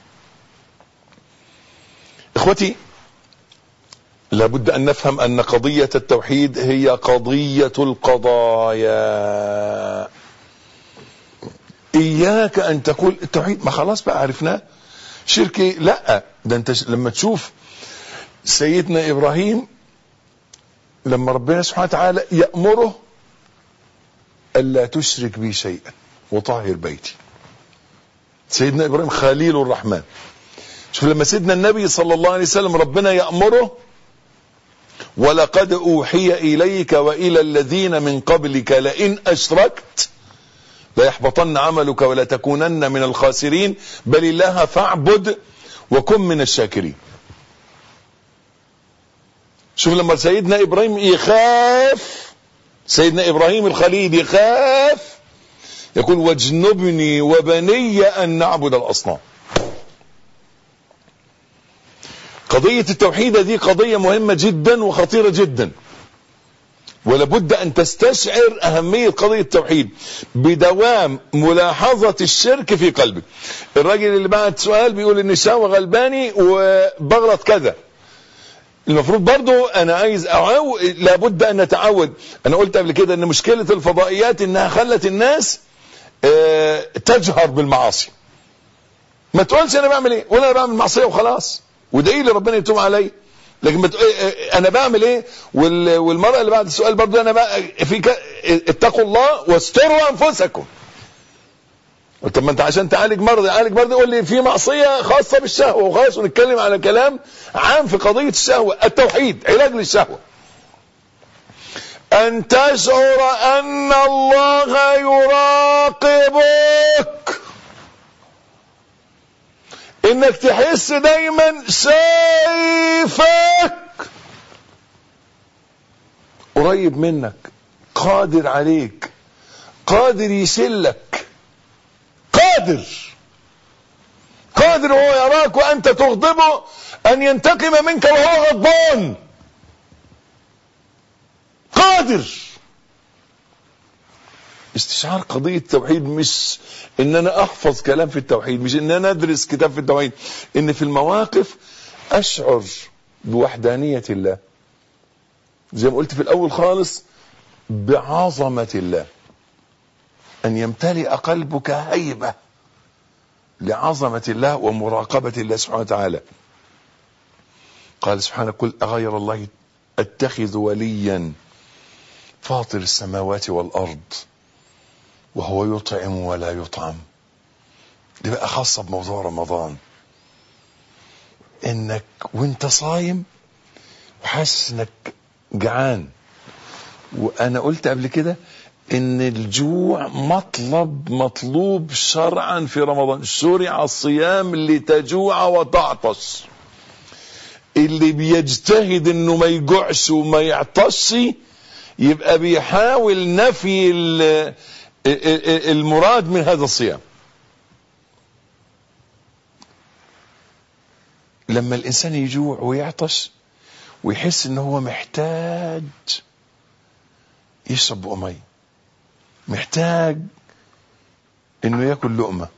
إخوتي لابد أن نفهم أن قضية التوحيد هي قضية القضايا إياك أن تقول التوحيد ما خلاص بقى عرفناه شركي لا ده أنت ش- لما تشوف سيدنا إبراهيم لما ربنا سبحانه وتعالى يأمره ألا تشرك بي شيئا وطهر بيتي سيدنا إبراهيم خليل الرحمن شوف لما سيدنا النبي صلى الله عليه وسلم ربنا يأمره ولقد أوحي إليك وإلى الذين من قبلك لئن أشركت ليحبطن عملك ولا تكونن من الخاسرين بل الله فاعبد وكن من الشاكرين شوف لما سيدنا إبراهيم يخاف سيدنا إبراهيم الخليل يخاف يقول واجنبني وبني أن نعبد الأصنام قضية التوحيد دي قضية مهمة جدا وخطيرة جدا ولابد أن تستشعر أهمية قضية التوحيد بدوام ملاحظة الشرك في قلبك الراجل اللي بعت سؤال بيقول إن الشهوة غلباني وبغلط كذا المفروض برضو أنا عايز أعو... لابد أن نتعود أنا قلت قبل كده أن مشكلة الفضائيات إنها خلت الناس آه، تجهر بالمعاصي ما تقولش أنا بعمل إيه ولا أنا بعمل معصية وخلاص وادعي لي ربنا يتوب عليا لكن بت... انا بعمل ايه وال... والمرأة اللي بعد السؤال برضو انا بقى في ك... اتقوا الله واستروا انفسكم طب ما انت عشان تعالج مرض يعالج مرض يقول لي في معصية خاصة بالشهوة وخلاص ونتكلم على كلام عام في قضية الشهوة التوحيد علاج للشهوة ان تشعر ان الله يراقبك انك تحس دايما شايفك قريب منك قادر عليك قادر يشلك قادر قادر وهو يراك وانت تغضبه ان ينتقم منك وهو غضبان قادر استشعار قضية التوحيد مش ان انا احفظ كلام في التوحيد مش ان انا ادرس كتاب في التوحيد ان في المواقف اشعر بوحدانية الله زي ما قلت في الاول خالص بعظمة الله ان يمتلئ قلبك هيبة لعظمة الله ومراقبة الله سبحانه وتعالى قال سبحانه قل أغير الله أتخذ وليا فاطر السماوات والأرض وهو يطعم ولا يطعم دي بقى خاصة بموضوع رمضان انك وانت صايم وحاسس انك جعان وانا قلت قبل كده ان الجوع مطلب مطلوب شرعا في رمضان شرع الصيام لتجوع وتعطش اللي بيجتهد انه ما يجوعش وما يعطش يبقى بيحاول نفي ال- المراد من هذا الصيام لما الانسان يجوع ويعطش ويحس ان هو محتاج يشرب بقى ميه محتاج انه ياكل لقمه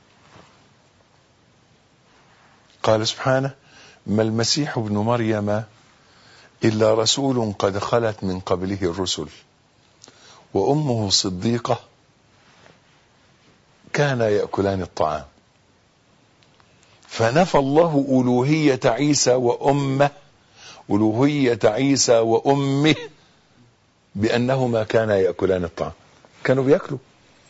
قال سبحانه ما المسيح ابن مريم الا رسول قد خلت من قبله الرسل وامه صديقه كانا ياكلان الطعام فنفى الله الوهيه عيسى وامه الوهيه عيسى وامه بانهما كانا ياكلان الطعام كانوا بياكلوا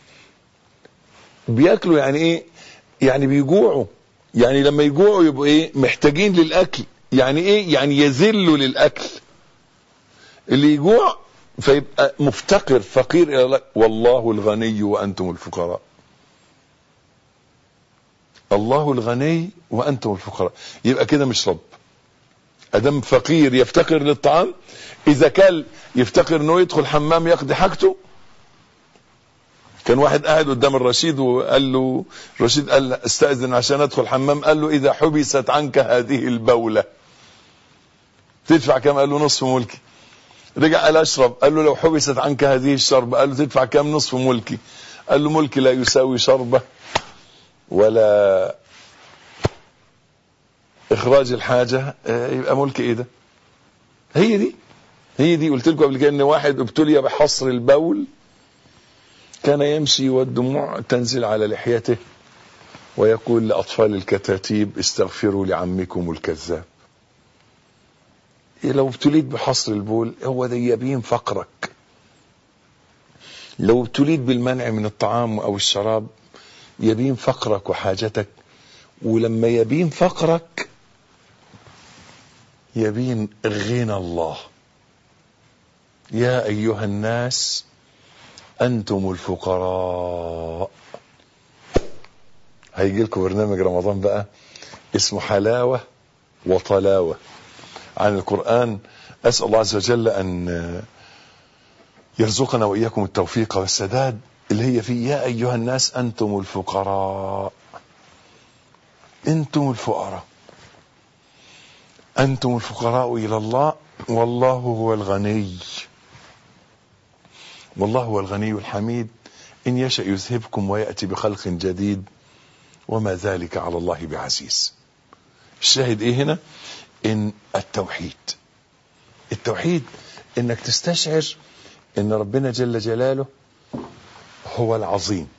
بياكلوا يعني ايه يعني بيجوعوا يعني لما يجوعوا يبقوا ايه محتاجين للاكل يعني ايه يعني يذلوا للاكل اللي يجوع فيبقى مفتقر فقير الى الله والله الغني وانتم الفقراء الله الغني وانتم الفقراء يبقى كده مش رب ادم فقير يفتقر للطعام اذا كان يفتقر انه يدخل حمام يقضي حاجته كان واحد قاعد قدام الرشيد وقال له الرشيد قال له استأذن عشان ادخل الحمام قال له اذا حبست عنك هذه البولة تدفع كام قال له نصف ملكي رجع قال اشرب قال له لو حبست عنك هذه الشربة قال له تدفع كام نصف ملكي قال له ملكي لا يساوي شربة ولا اخراج الحاجة آه، يبقى ملك ايه ده هي دي هي دي قلت لكم قبل كده ان واحد ابتلي بحصر البول كان يمشي والدموع تنزل على لحيته ويقول لأطفال الكتاتيب استغفروا لعمكم الكذاب لو ابتليت بحصر البول هو ده يبين فقرك لو ابتليت بالمنع من الطعام أو الشراب يبين فقرك وحاجتك ولما يبين فقرك يبين غنى الله يا أيها الناس أنتم الفقراء هيجي لكم برنامج رمضان بقى اسمه حلاوة وطلاوة عن القرآن أسأل الله عز وجل أن يرزقنا وإياكم التوفيق والسداد اللي هي فيه يا أيها الناس أنتم الفقراء أنتم الفقراء أنتم الفقراء إلى الله والله هو الغني والله هو الغني الحميد إن يشأ يذهبكم ويأتي بخلق جديد وما ذلك على الله بعزيز الشاهد إيه هنا إن التوحيد التوحيد إنك تستشعر إن ربنا جل جلاله هو العظيم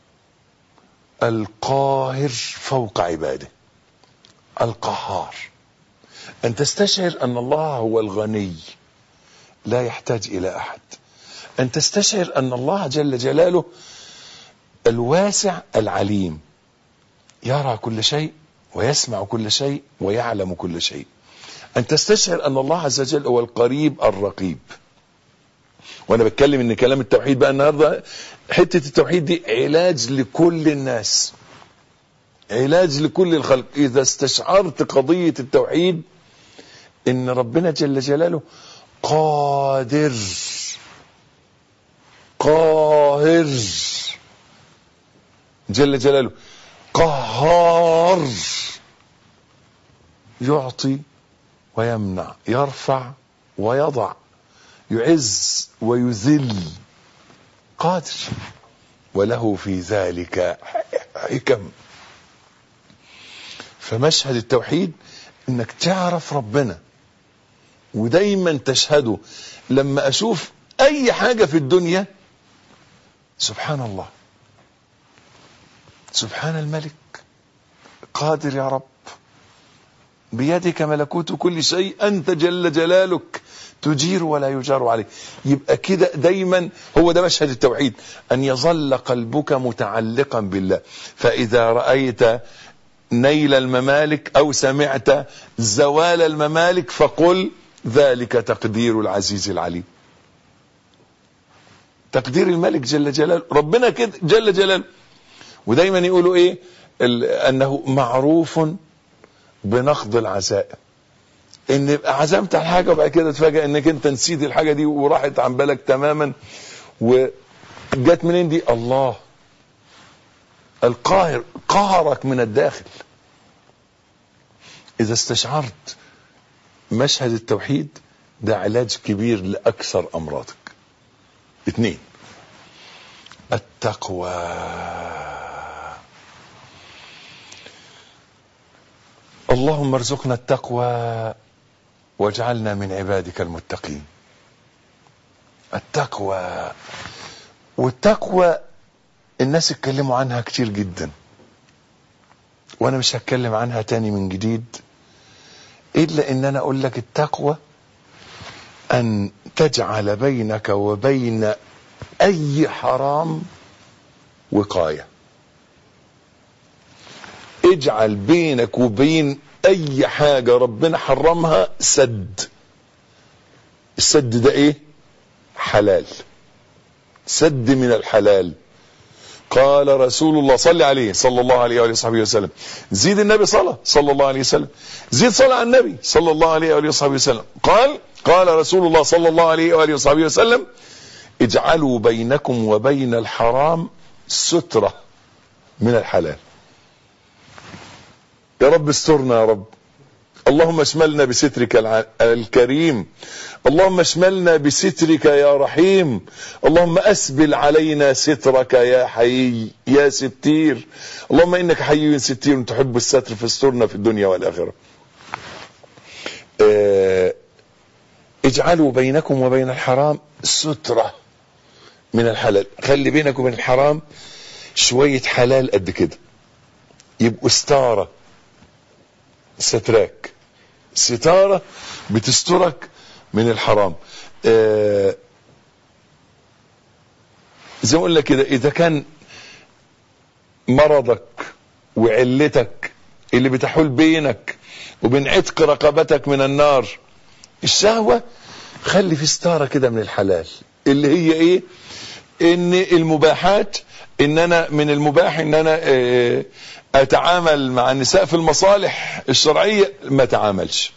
القاهر فوق عباده القهار أن تستشعر أن الله هو الغني لا يحتاج إلى أحد أن تستشعر أن الله جل جلاله الواسع العليم يرى كل شيء ويسمع كل شيء ويعلم كل شيء أن تستشعر أن الله عز وجل هو القريب الرقيب وأنا بتكلم إن كلام التوحيد بقى النهاردة حتة التوحيد دي علاج لكل الناس علاج لكل الخلق إذا استشعرت قضية التوحيد إن ربنا جل جلاله قادر قاهر جل جلاله قهار يعطي ويمنع يرفع ويضع يعز ويذل قادر وله في ذلك حكم فمشهد التوحيد انك تعرف ربنا ودايما تشهده لما اشوف اي حاجة في الدنيا سبحان الله سبحان الملك قادر يا رب بيدك ملكوت كل شيء انت جل جلالك تجير ولا يجار عليه يبقى كده دايما هو ده مشهد التوحيد ان يظل قلبك متعلقا بالله فاذا رايت نيل الممالك او سمعت زوال الممالك فقل ذلك تقدير العزيز العليم تقدير الملك جل جلاله ربنا كده جل جلاله ودايما يقولوا ايه انه معروف بنقض بنقض ان يبقى عزمت على حاجه وبعد كده تفاجئ انك انت نسيت الحاجه دي وراحت عن بالك تماما وجت منين دي الله القاهر قهرك من الداخل اذا استشعرت مشهد التوحيد ده علاج كبير لاكثر امراضك اثنين التقوى اللهم ارزقنا التقوى واجعلنا من عبادك المتقين التقوى والتقوى الناس اتكلموا عنها كتير جدا وانا مش هتكلم عنها تاني من جديد الا ان انا اقول لك التقوى ان تجعل بينك وبين اي حرام وقايه اجعل بينك وبين اي حاجة ربنا حرمها سد السد ده ايه حلال سد من الحلال قال رسول الله صلى عليه صلى الله عليه وآله وصحبه وسلم زيد النبي صلى صلى الله عليه وسلم زيد صلى على النبي صلى الله عليه وآله وصحبه وسلم قال قال رسول الله صلى الله عليه وآله وصحبه وسلم اجعلوا بينكم وبين الحرام سترة من الحلال يا رب استرنا يا رب اللهم اشملنا بسترك الع- الكريم اللهم اشملنا بسترك يا رحيم اللهم اسبل علينا سترك يا حي يا ستير اللهم انك حي ستير تحب الستر فاسترنا في الدنيا والاخره اه اجعلوا بينكم وبين الحرام سترة من الحلال خلي بينك وبين الحرام شوية حلال قد كده يبقوا ستارة ستراك ستارة بتسترك من الحرام آه زي ما اقول لك كده اذا كان مرضك وعلتك اللي بتحول بينك وبين عتق رقبتك من النار الشهوة خلي في ستارة كده من الحلال اللي هي ايه ان المباحات ان انا من المباح ان انا آه، اتعامل مع النساء في المصالح الشرعية ما اتعاملش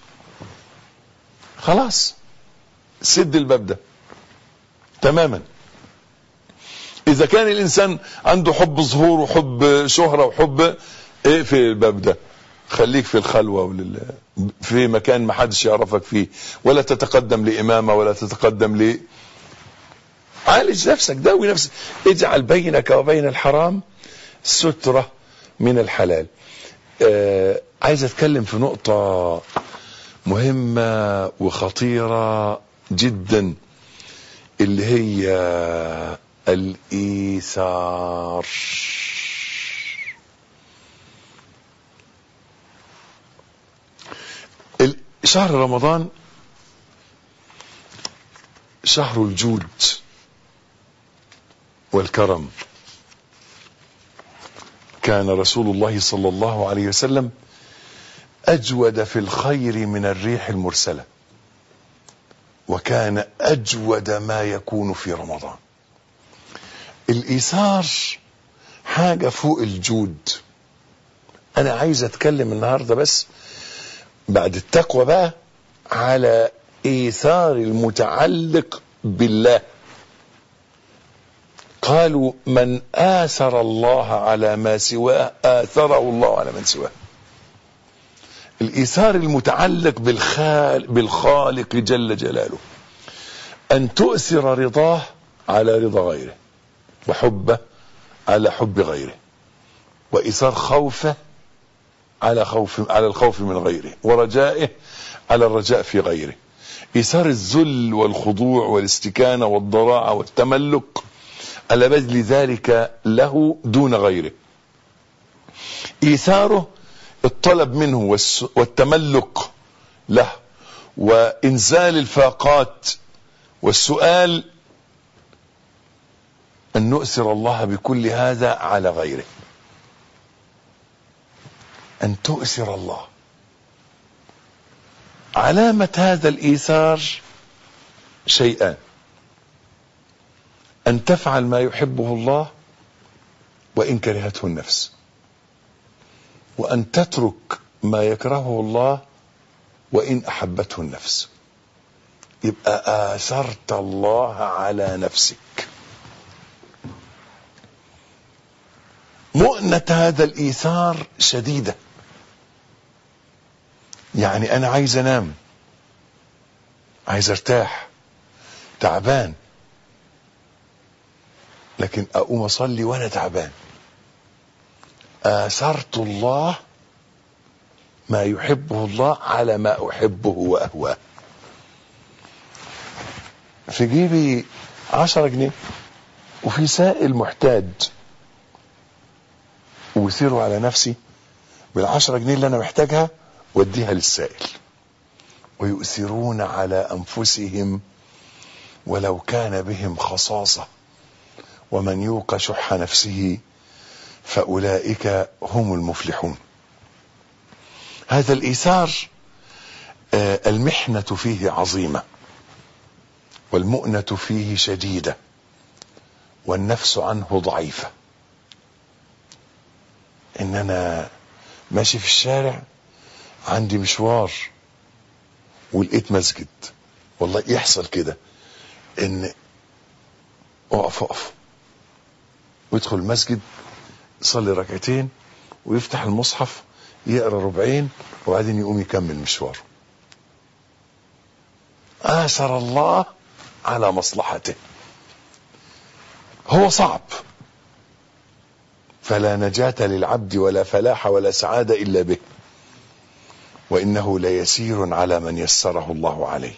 خلاص سد الباب ده تماما اذا كان الانسان عنده حب ظهور وحب شهرة وحب اقفل الباب ده خليك في الخلوة ولل... في مكان ما حدش يعرفك فيه ولا تتقدم لإمامة ولا تتقدم ل عالج نفسك داوي نفسك اجعل بينك وبين الحرام سترة من الحلال آه عايز اتكلم في نقطة مهمة وخطيرة جدا اللي هي الإيثار ال- شهر رمضان شهر الجود والكرم كان رسول الله صلى الله عليه وسلم اجود في الخير من الريح المرسله وكان اجود ما يكون في رمضان الايثار حاجه فوق الجود انا عايز اتكلم النهارده بس بعد التقوى بقى على ايثار المتعلق بالله قالوا من آثر الله على ما سواه آثره الله على من سواه الإيثار المتعلق بالخال بالخالق جل جلاله أن تؤثر رضاه على رضا غيره وحبه على حب غيره وإيثار خوفه على خوف على الخوف من غيره ورجائه على الرجاء في غيره إيثار الذل والخضوع والاستكانة والضراعة والتملك على بذل ذلك له دون غيره إيثاره الطلب منه والس- والتملك له وإنزال الفاقات والسؤال أن نؤثر الله بكل هذا على غيره أن تؤثر الله علامة هذا الإيثار شيئان أن تفعل ما يحبه الله وإن كرهته النفس وأن تترك ما يكرهه الله وإن أحبته النفس يبقى آثرت الله على نفسك مؤنة هذا الإيثار شديدة يعني أنا عايز أنام عايز أرتاح تعبان لكن أقوم أصلي وأنا تعبان آثرت الله ما يحبه الله على ما أحبه وأهواه في جيبي عشرة جنيه وفي سائل محتاج ويثيروا على نفسي بالعشرة جنيه اللي أنا محتاجها واديها للسائل ويؤثرون على أنفسهم ولو كان بهم خصاصة ومن يوق شح نفسه فأولئك هم المفلحون هذا الإيثار آه، المحنة فيه عظيمة والمؤنة فيه شديدة والنفس عنه ضعيفة إن أنا ماشي في الشارع عندي مشوار ولقيت مسجد والله يحصل كده إن اقف اقف ويدخل المسجد يصلي ركعتين ويفتح المصحف يقرا ربعين وبعدين يقوم يكمل مشواره آثر الله على مصلحته هو صعب فلا نجاة للعبد ولا فلاح ولا سعادة إلا به وإنه ليسير على من يسره الله عليه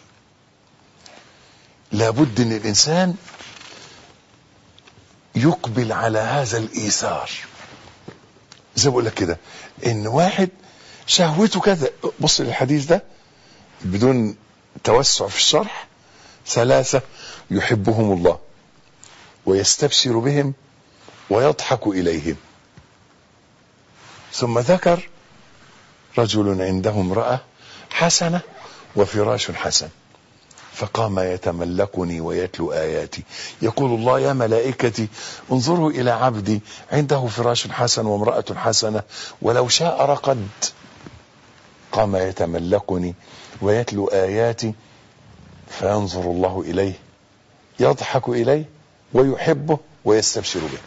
لابد أن الإنسان يقبل على هذا الإيثار زي ما بقول لك كده إن واحد شهوته كذا بص للحديث ده بدون توسع في الشرح ثلاثة يحبهم الله ويستبشر بهم ويضحك إليهم ثم ذكر رجل عنده امرأة حسنة وفراش حسن فقام يتملكني ويتلو آياتي يقول الله يا ملائكتي انظروا إلى عبدي عنده فراش حسن وامرأة حسنة ولو شاء رقد قام يتملكني ويتلو آياتي فينظر الله إليه يضحك إليه ويحبه ويستبشر به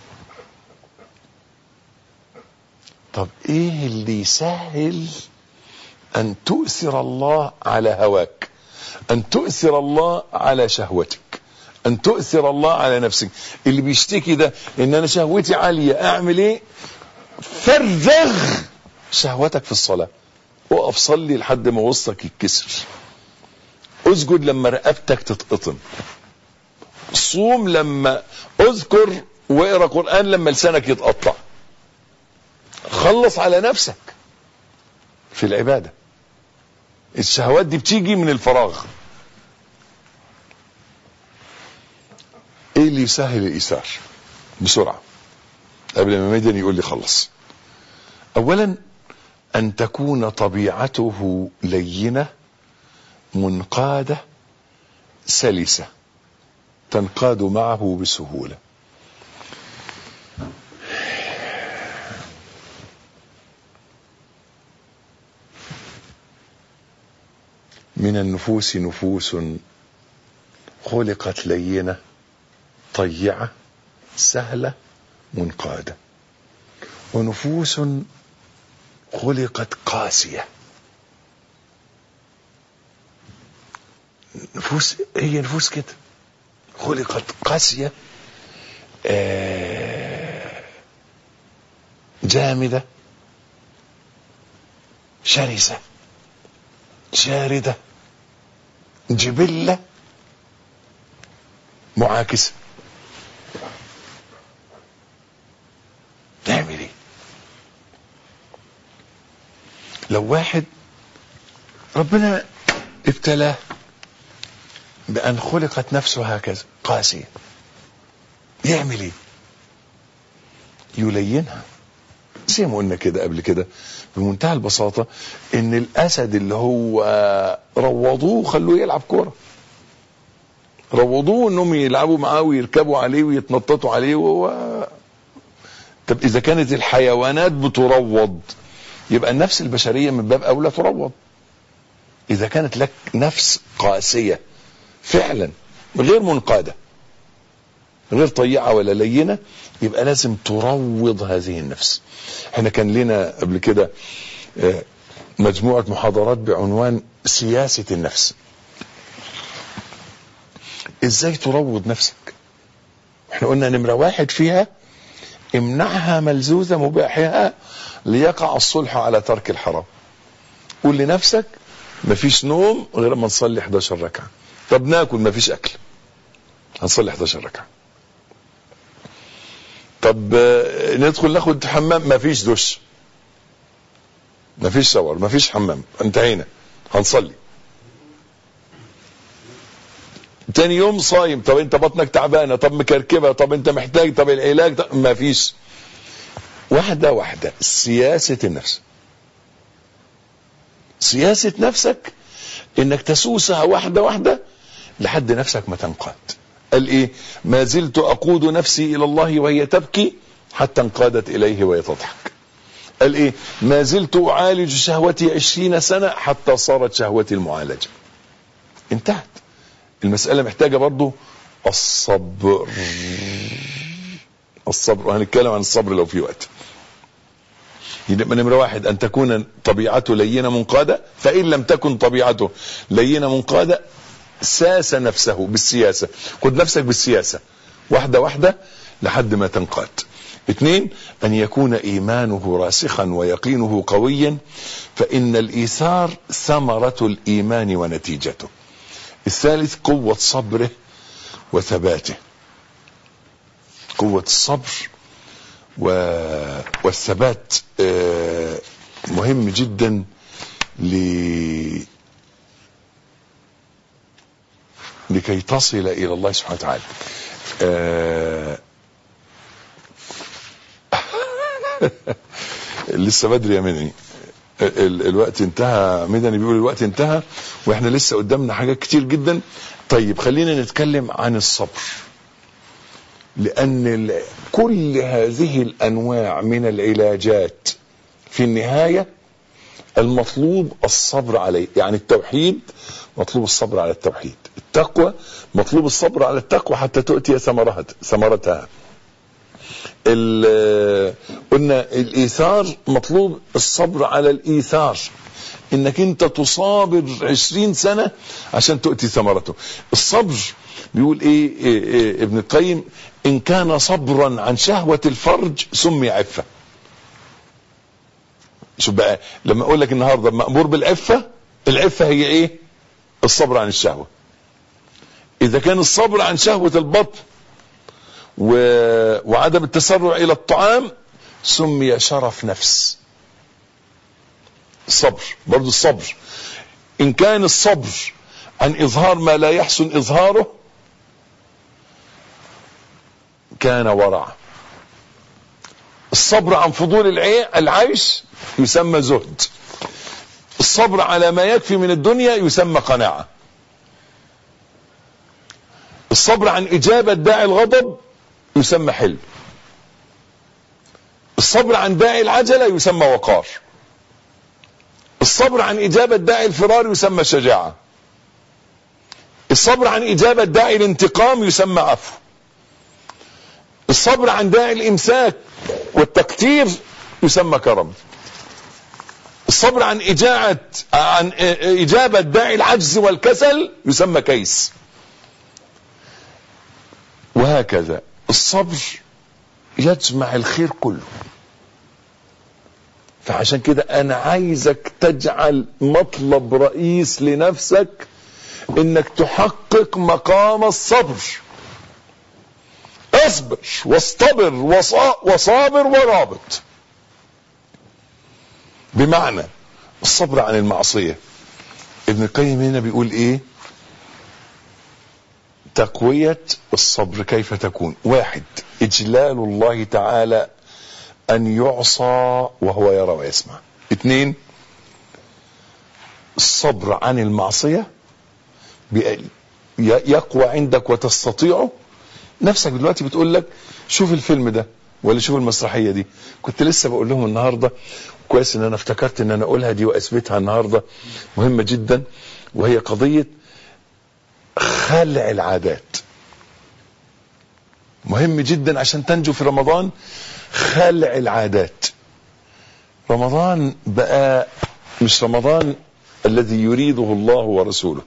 طب ايه اللي يسهل ان تؤثر الله على هواك ان تؤثر الله على شهوتك ان تؤثر الله على نفسك اللي بيشتكي ده ان انا شهوتي عالية اعمل ايه فرغ شهوتك في الصلاة وقف صلي لحد ما وسطك يتكسر اسجد لما رقبتك تتقطم صوم لما اذكر واقرا قران لما لسانك يتقطع خلص على نفسك في العباده الشهوات دي بتيجي من الفراغ ايه اللي يسهل الايثار بسرعه قبل ما ميدان يقول لي خلص اولا ان تكون طبيعته لينه منقاده سلسه تنقاد معه بسهوله من النفوس نفوس خلقت لينه طيعه سهله منقاده ونفوس خلقت قاسيه نفوس هي نفوس كده خلقت قاسية آه جامدة شرسة شاردة جبلة معاكسة تعمل ايه لو واحد ربنا ابتلاه بأن خلقت نفسه هكذا قاسية يعمل ايه يلينها زي ما قلنا كده قبل كده بمنتهى البساطة ان الاسد اللي هو روضوه خلوه يلعب كورة روضوه انهم يلعبوا معاه ويركبوا عليه ويتنططوا عليه وهو طب اذا كانت الحيوانات بتروض يبقى النفس البشرية من باب اولى تروض اذا كانت لك نفس قاسيه فعلا غير منقادة غير طيعة ولا لينة يبقى لازم تروض هذه النفس احنا كان لنا قبل كده مجموعة محاضرات بعنوان سياسة النفس ازاي تروض نفسك احنا قلنا نمرة واحد فيها امنعها ملزوزة مباحها ليقع الصلح على ترك الحرام قول لنفسك مفيش نوم غير ما نصلي 11 ركعه طب ناكل مفيش اكل هنصلي 11 ركعه طب ندخل ناخد حمام مفيش دش مفيش شاور مفيش حمام انتهينا هنصلي تاني يوم صايم طب انت بطنك تعبانه طب مكركبه طب انت محتاج طب العلاج طب مفيش واحده واحده سياسه النفس سياسه نفسك انك تسوسها واحده واحده لحد نفسك ما تنقاد قال ايه ما زلت اقود نفسي الى الله وهي تبكي حتى انقادت اليه وهي تضحك قال ايه ما زلت اعالج شهوتي عشرين سنة حتى صارت شهوتي المعالجة انتهت المسألة محتاجة برضو الصبر الصبر وهنتكلم عن الصبر لو في وقت يبقى نمرة واحد أن تكون طبيعته لينة منقادة فإن لم تكن طبيعته لينة منقادة ساس نفسه بالسياسة خد نفسك بالسياسة واحدة واحدة لحد ما تنقاد اثنين أن يكون إيمانه راسخا ويقينه قويا فإن الإيثار ثمرة الإيمان ونتيجته الثالث قوة صبره وثباته قوة الصبر و... والثبات آه، مهم جدا ل... لكي تصل إلى الله سبحانه وتعالى آه، لسه بدري يا مني ال- الوقت انتهى مدني بيقول الوقت انتهى واحنا لسه قدامنا حاجات كتير جدا طيب خلينا نتكلم عن الصبر لان ال- كل هذه الانواع من العلاجات في النهايه المطلوب الصبر عليه يعني التوحيد مطلوب الصبر على التوحيد التقوى مطلوب الصبر على التقوى حتى تؤتي ثمرها ثمرتها ال- قلنا الايثار مطلوب الصبر على الايثار انك انت تصابر عشرين سنة عشان تؤتي ثمرته الصبر بيقول ايه, إيه, إيه ابن القيم ان كان صبرا عن شهوة الفرج سمي عفة شوف بقى لما اقول لك النهارده مأمور بالعفة العفة هي ايه الصبر عن الشهوة اذا كان الصبر عن شهوة البطن و... وعدم التسرع الى الطعام سمي شرف نفس الصبر برضو الصبر ان كان الصبر عن اظهار ما لا يحسن اظهاره كان ورع الصبر عن فضول العي- العيش يسمى زهد الصبر على ما يكفي من الدنيا يسمى قناعة الصبر عن إجابة داعي الغضب يسمى حلم الصبر عن داعي العجلة يسمى وقار الصبر عن إجابة داعي الفرار يسمى شجاعة الصبر عن إجابة داعي الانتقام يسمى عفو الصبر عن داعي الإمساك والتقتير يسمى كرم الصبر عن إجاعة عن إجابة داعي العجز والكسل يسمى كيس وهكذا الصبر يجمع الخير كله فعشان كده انا عايزك تجعل مطلب رئيس لنفسك انك تحقق مقام الصبر اصبر واصطبر وصا- وصابر ورابط بمعنى الصبر عن المعصية ابن القيم هنا بيقول ايه تقوية الصبر كيف تكون واحد اجلال الله تعالى ان يعصى وهو يرى ويسمع اثنين الصبر عن المعصية بي- ي- يقوى عندك وتستطيعه نفسك دلوقتي بتقول لك شوف الفيلم ده ولا شوف المسرحية دي كنت لسه بقول لهم النهاردة كويس ان انا افتكرت ان انا اقولها دي واثبتها النهاردة مهمة جدا وهي قضية خلع العادات مهم جدا عشان تنجو في رمضان خلع العادات رمضان بقى مش رمضان الذي يريده الله ورسوله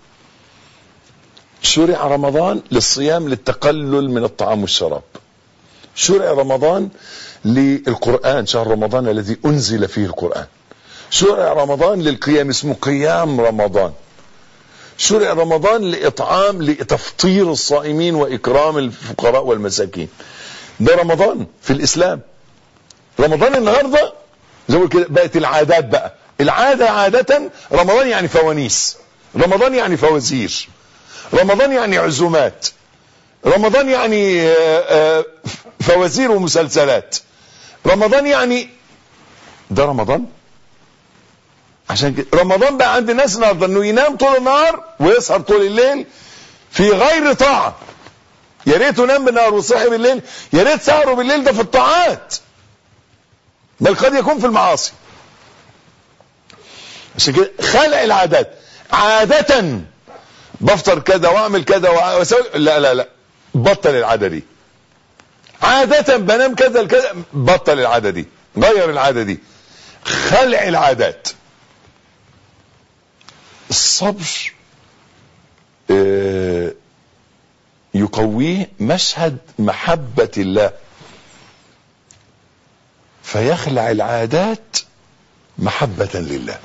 شرع رمضان للصيام للتقلل من الطعام والشراب شرع رمضان للقرآن شهر رمضان الذي أنزل فيه القرآن شرع رمضان للقيام اسمه قيام رمضان شرع رمضان لإطعام لتفطير الصائمين وإكرام الفقراء والمساكين ده رمضان في الإسلام رمضان النهاردة زي ما كده بقت العادات بقى العادة عادة رمضان يعني فوانيس رمضان يعني فوازير رمضان يعني عزومات رمضان يعني آه، آه، فوازير ومسلسلات رمضان يعني ده رمضان عشان كده رمضان بقى عند الناس النهارده انه ينام طول النهار ويسهر طول الليل في غير طاعه يا ريته نام بالنهار وصحي بالليل يا ريت سهره بالليل ده في الطاعات بل قد يكون في المعاصي عشان كده خلع العادات عادة بفطر كذا واعمل كذا واسوي لا لا لا بطل العاده دي عادة بنام كذا لكذا بطل العادة دي غير العادة دي خلع العادات الصبر آه، يقويه مشهد محبة الله فيخلع العادات محبة لله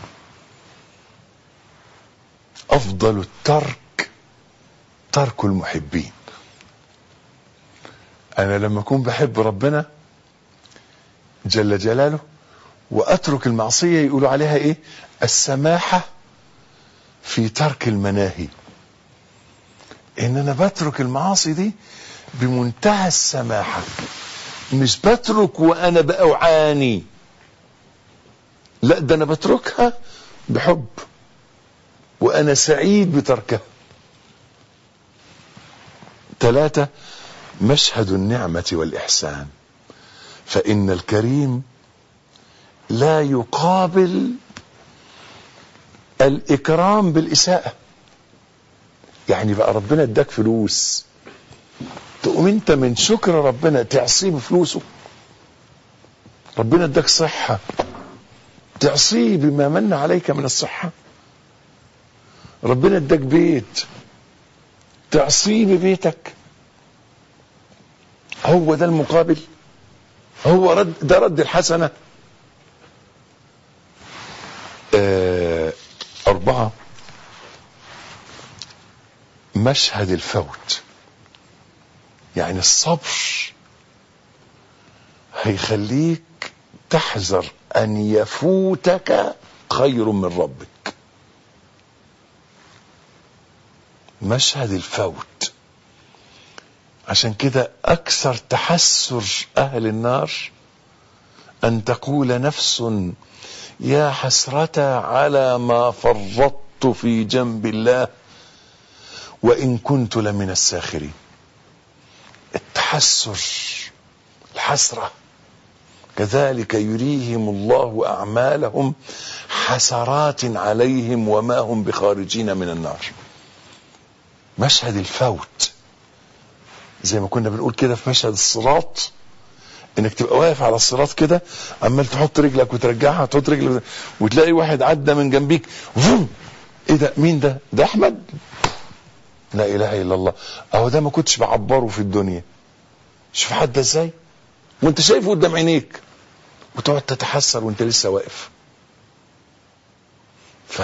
أفضل الترك ترك المحبين أنا لما أكون بحب ربنا جل جلاله وأترك المعصية يقولوا عليها إيه السماحة في ترك المناهي إن أنا بترك المعاصي دي بمنتهى السماحة مش بترك وأنا بقى أعاني لا ده أنا بتركها بحب وأنا سعيد بتركها ثلاثة مشهد النعمة والإحسان فإن الكريم لا يقابل الإكرام بالإساءة يعني بقى ربنا اداك فلوس تقوم انت من شكر ربنا تعصيه بفلوسه ربنا اداك صحة تعصيه بما من عليك من الصحة ربنا اداك بيت تعصيه ببيتك هو ده المقابل هو رد ده رد الحسنة آه أربعة مشهد الفوت يعني الصبر هيخليك تحذر أن يفوتك خير من ربك مشهد الفوت عشان كده أكثر تحسر أهل النار أن تقول نفس يا حسرة على ما فرطت في جنب الله وإن كنت لمن الساخرين التحسر الحسرة كذلك يريهم الله أعمالهم حسرات عليهم وما هم بخارجين من النار مشهد الفوت زي ما كنا بنقول كده في مشهد الصراط انك تبقى واقف على الصراط كده عمال تحط رجلك وترجعها تحط رجلك وتلاقي واحد عدى من جنبيك فوم ايه ده مين ده ده احمد لا اله الا الله اهو ده ما كنتش بعبره في الدنيا شوف حد ده ازاي وانت شايفه قدام عينيك وتقعد تتحسر وانت لسه واقف ف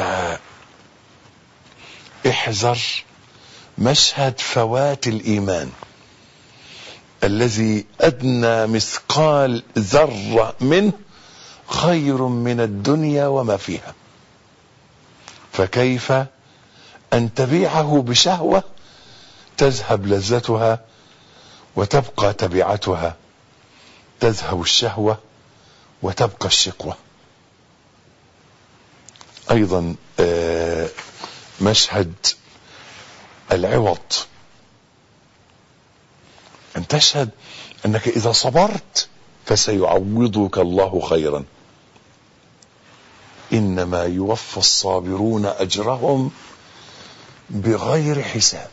احذر مشهد فوات الايمان الذي ادنى مثقال ذره منه خير من الدنيا وما فيها فكيف ان تبيعه بشهوه تذهب لذتها وتبقى تبعتها تذهب الشهوه وتبقى الشقوه ايضا آه، مشهد العوض ان تشهد انك اذا صبرت فسيعوضك الله خيرا انما يوفى الصابرون اجرهم بغير حساب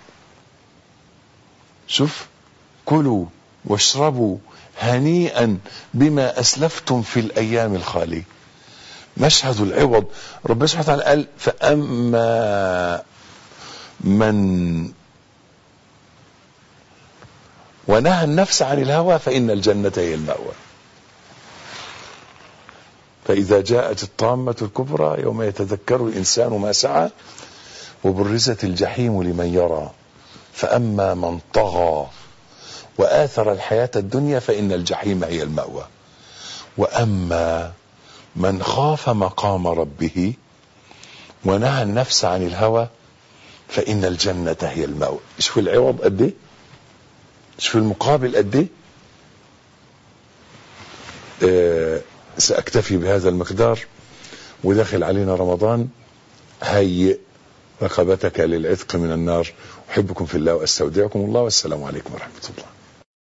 شوف كلوا واشربوا هنيئا بما اسلفتم في الايام الخاليه مشهد العوض ربنا سبحانه وتعالى قال فاما من ونهى النفس عن الهوى فإن الجنة هي المأوى فإذا جاءت الطامة الكبرى يوم يتذكر الإنسان ما سعى وبرزت الجحيم لمن يرى فأما من طغى وآثر الحياة الدنيا فإن الجحيم هي المأوى وأما من خاف مقام ربه ونهى النفس عن الهوى فإن الجنة هي المأوى شوف العوض قد ايه شوف المقابل قد ايه آه سأكتفي بهذا المقدار وداخل علينا رمضان هيئ رقبتك للعتق من النار أحبكم في الله وأستودعكم الله والسلام عليكم ورحمة الله